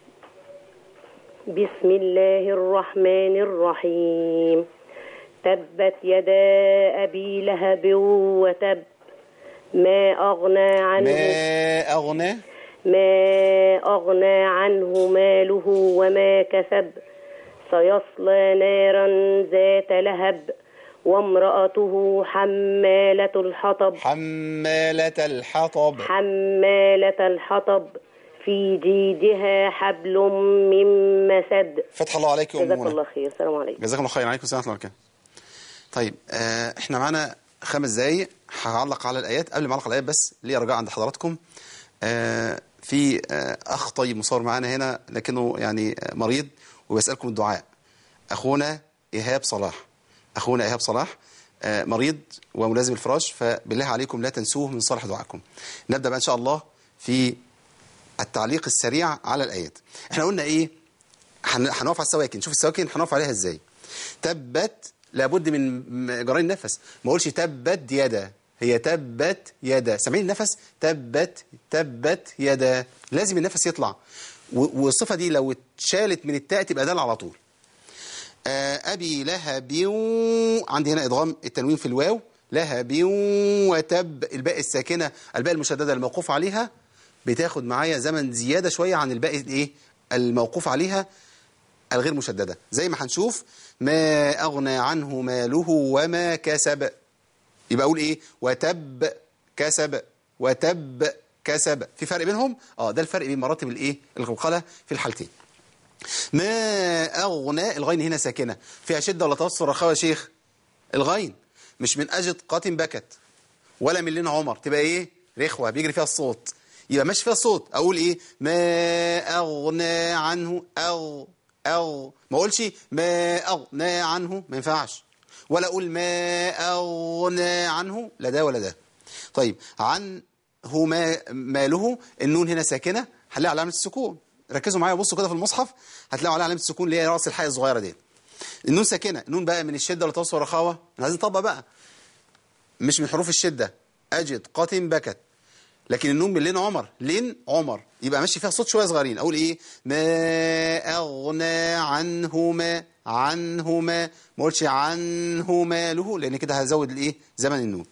بسم الله الرحمن الرحيم تبت يدا أبي لهب وتب ما أغنى عنه ما أغنى ما أغنى عنه ماله وما كسب سيصلى نارا ذات لهب وامرأته حمالة الحطب حمالة الحطب حمالة الحطب في جيدها حبل من مسد فتح الله عليك يا أم جزاك منى الله خير السلام عليكم جزاكم الله خير عليكم السلام ورحمة الله وبركاته طيب آه احنا معانا خمس دقايق هعلق على الآيات قبل ما أعلق على الآيات بس ليه رجاء عند حضراتكم آه في آه أخ طيب مصور معانا هنا لكنه يعني آه، مريض وبيسألكم الدعاء أخونا إيهاب صلاح أخونا إيهاب صلاح آه، مريض وملازم الفراش فبالله عليكم لا تنسوه من صالح دعائكم نبدأ بقى إن شاء الله في التعليق السريع على الآيات احنا قلنا إيه هن- هنقف على السواكن شوف السواكن هنقف عليها إزاي تبت لابد من م- جرين النفس ما اقولش تبت يدا هي تبت يدا سامعين النفس تبت تبت يدا لازم النفس يطلع و- والصفة دي لو اتشالت من التاء تبقى دال على طول آه، أبي لهب عندي هنا إدغام التنوين في الواو لهب وتب الباء الساكنة الباء المشددة الموقوف عليها بتاخد معايا زمن زيادة شوية عن الباء الإيه الموقوف عليها الغير مشددة زي ما هنشوف ما أغنى عنه ماله وما كسب يبقى أقول إيه وتب كسب وتب كسب في فرق بينهم اه ده الفرق بين مراتب الايه القلقله في الحالتين ما أغنى الغين هنا ساكنة فيها شدة ولا توسط رخاوة يا شيخ الغين مش من أجد قاتم بكت ولا من لين عمر تبقى إيه رخوة بيجري فيها الصوت يبقى ماشي فيها الصوت أقول إيه ما أغنى عنه أو أو ما أقولش ما أغنى عنه ما ينفعش ولا أقول ما أغنى عنه لا ده ولا ده طيب عن هو ما ماله النون هنا ساكنة هنلاقي علامة السكون ركزوا معايا بصوا كده في المصحف هتلاقوا عليها علامة السكون اللي هي راس الحاء الصغيرة دي النون ساكنة النون بقى من الشدة ولا توسط والرخاوة احنا عايزين نطبق بقى مش من حروف الشدة أجد قاتم بكت لكن النون من لين عمر لين عمر يبقى ماشي فيها صوت شوية صغيرين أقول إيه ما أغنى عنهما عنهما ما أقولش عنه ماله لأن كده هزود الإيه زمن النون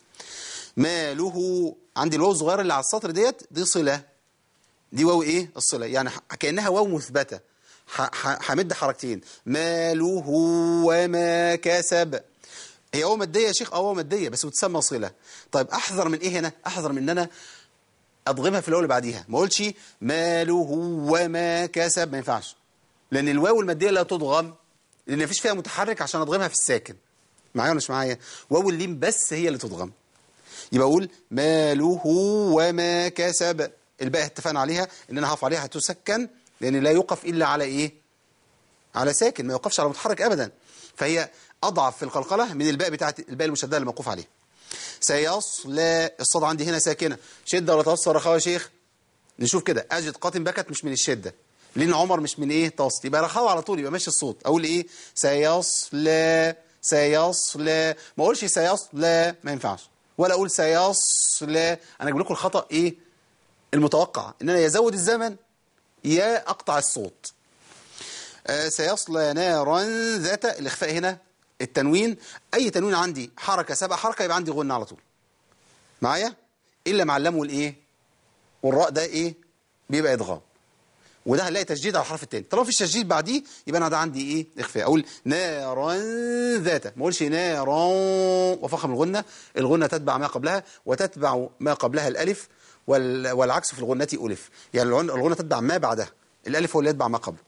ماله عندي الواو الصغيرة اللي على السطر ديت دي صلة دي واو ايه الصلة يعني ح- كأنها واو مثبتة ح- ح- همد حركتين ماله وما كسب هي واو مادية يا شيخ اه واو مادية بس بتسمى صلة طيب احذر من ايه هنا احذر من ان انا اضغمها في الواو اللي بعديها ما اقولش ماله وما كسب ما ينفعش لان الواو المادية لا تضغم لان مفيش فيها متحرك عشان اضغمها في الساكن معايا ولا مش معايا واو الليم بس هي اللي تضغم يبقى اقول ماله وما كسب الباقي اتفقنا عليها ان انا هقف عليها هتسكن لان لا يوقف الا على ايه على ساكن ما يوقفش على متحرك ابدا فهي اضعف في القلقله من الباء بتاعت الباء المشدده اللي موقوف عليها سيصلى الصاد عندي هنا ساكنه شده ولا توسط رخاوه يا شيخ نشوف كده اجد قاتم بكت مش من الشده لان عمر مش من ايه توسط يبقى رخاوه على طول يبقى ماشي الصوت اقول ايه سيصلى سيصلى ما اقولش سيصلى ما ينفعش ولا اقول سيصلى انا اجيب لكم الخطا ايه المتوقع ان انا يزود الزمن يا اقطع الصوت آه سيصلى نارا ذات الاخفاء هنا التنوين اي تنوين عندي حركه سبع حركه يبقى عندي غنه على طول معايا الا معلمه الايه والراء ده ايه بيبقى ادغام وده هنلاقي تشديد على الحرف الثاني طالما في تشديد بعديه يبقى انا ده عندي ايه اخفاء اقول نارا ذات ما اقولش نارا وفخم الغنه الغنه تتبع ما قبلها وتتبع ما قبلها الالف وال... والعكس في الغنه الف يعني الغنه الغنة تتبع ما بعدها الالف هو اللي يتبع ما قبله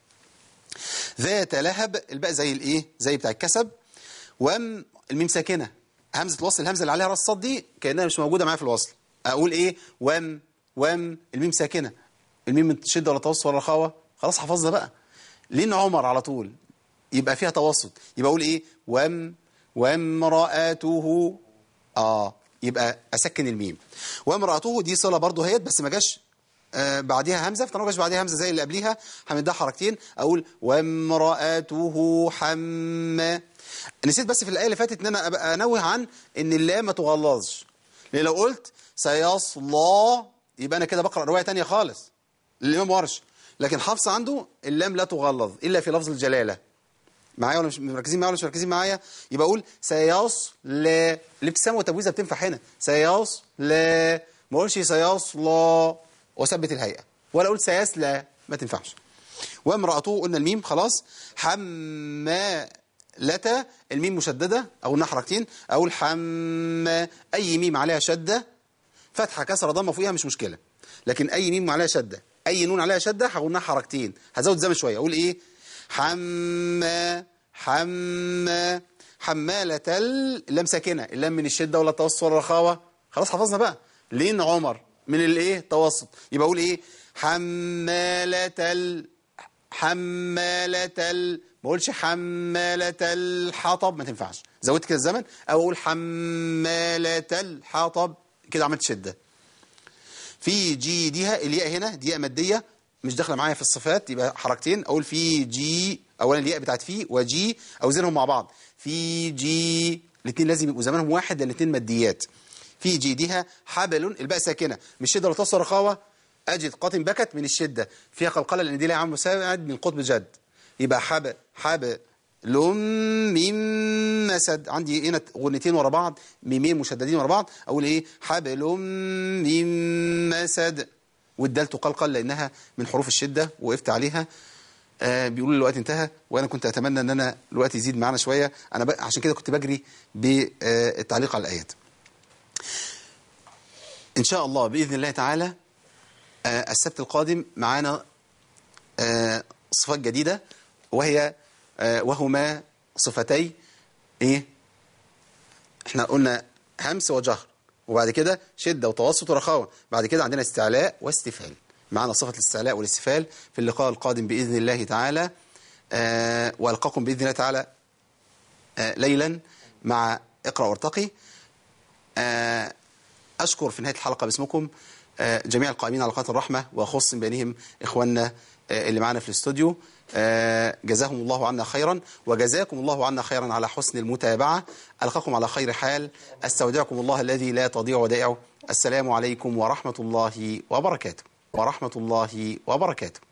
ذات لهب الباء زي الايه زي بتاع الكسب وام الميم ساكنه همزه الوصل الهمزه اللي عليها راس الصاد دي كانها مش موجوده معايا في الوصل اقول ايه وام وام الميم ساكنه الميم من شده ولا توسط ولا رخاوه خلاص حفظنا بقى لين عمر على طول يبقى فيها توسط يبقى اقول ايه وام وامراته اه يبقى اسكن الميم وامراته دي صله برضه هيت بس ما جاش آه بعديها همزه فطالما ما جاش بعديها همزه زي اللي قبليها همدها حركتين اقول وامراته حمّا نسيت بس في الآية اللي فاتت إن أنا أبقى أنوه عن إن اللام ما تغلظش لأن لو قلت سيصلى يبقى أنا كده بقرأ رواية تانية خالص الإمام ورش لكن حفص عنده اللام لا تغلظ إلا في لفظ الجلالة معايا ولا مش مركزين معايا ولا مش مركزين معايا يبقى أقول سيصلى الابتسامة والتبويزة بتنفع هنا سيصلى ما أقولش سيصلى وأثبت الهيئة ولا أقول سيسلى ما تنفعش وامرأته قلنا الميم خلاص حما لتا الميم مشددة أو إنها حركتين أو الحم أي ميم عليها شدة فتحة كسرة ضمة فوقيها مش مشكلة لكن أي ميم عليها شدة أي نون عليها شدة هقولها حركتين هزود زمن شوية أقول إيه حم حم حمالة اللام ساكنة اللام من الشدة ولا التوسط ولا الرخاوة خلاص حفظنا بقى لين عمر من الايه توسط يبقى أقول إيه حمالة ال حمالة ال ما اقولش حمالة الحطب ما تنفعش زودت كده الزمن او اقول حمالة الحطب كده عملت شدة في جيدها الياء هنا دي مادية مش داخله معايا في الصفات يبقى حركتين اقول في جي اولا الياء بتاعت في وجي اوزنهم مع بعض في جي الاثنين لازم يبقوا زمانهم واحد لان الاثنين ماديات في جيدها حبل الباء ساكنه مش شده ولا تصل رخاوه اجد قاتم بكت من الشده فيها قلقله لان دي لها عامل مساعد من قطب جد يبقى حب حب لم ميم مسد عندي هنا غنتين ورا بعض ميمين مشددين ورا بعض اقول ايه حبل ميم مسد والدال تقلقل لانها من حروف الشده وقفت عليها آه بيقولوا لي الوقت انتهى وانا كنت اتمنى ان انا الوقت يزيد معانا شويه انا ب... عشان كده كنت بجري بالتعليق على الايات ان شاء الله باذن الله تعالى آه السبت القادم معانا آه صفات جديده وهي آه وهما صفتي ايه احنا قلنا همس وجهر وبعد كده شده وتوسط ورخاوه بعد كده عندنا استعلاء واستفهال معنا صفه الاستعلاء والاستفهال في اللقاء القادم باذن الله تعالى آه والقاكم باذن الله تعالى آه ليلا مع اقرا وارتقي آه اشكر في نهايه الحلقه باسمكم آه جميع القائمين على قناه الرحمه واخص من بينهم اخواننا آه اللي معانا في الاستوديو آه جزاهم الله عنا خيرا وجزاكم الله عنا خيرا على حسن المتابعة ألقاكم على خير حال أستودعكم الله الذي لا تضيع ودائعه السلام عليكم ورحمة الله وبركاته ورحمة الله وبركاته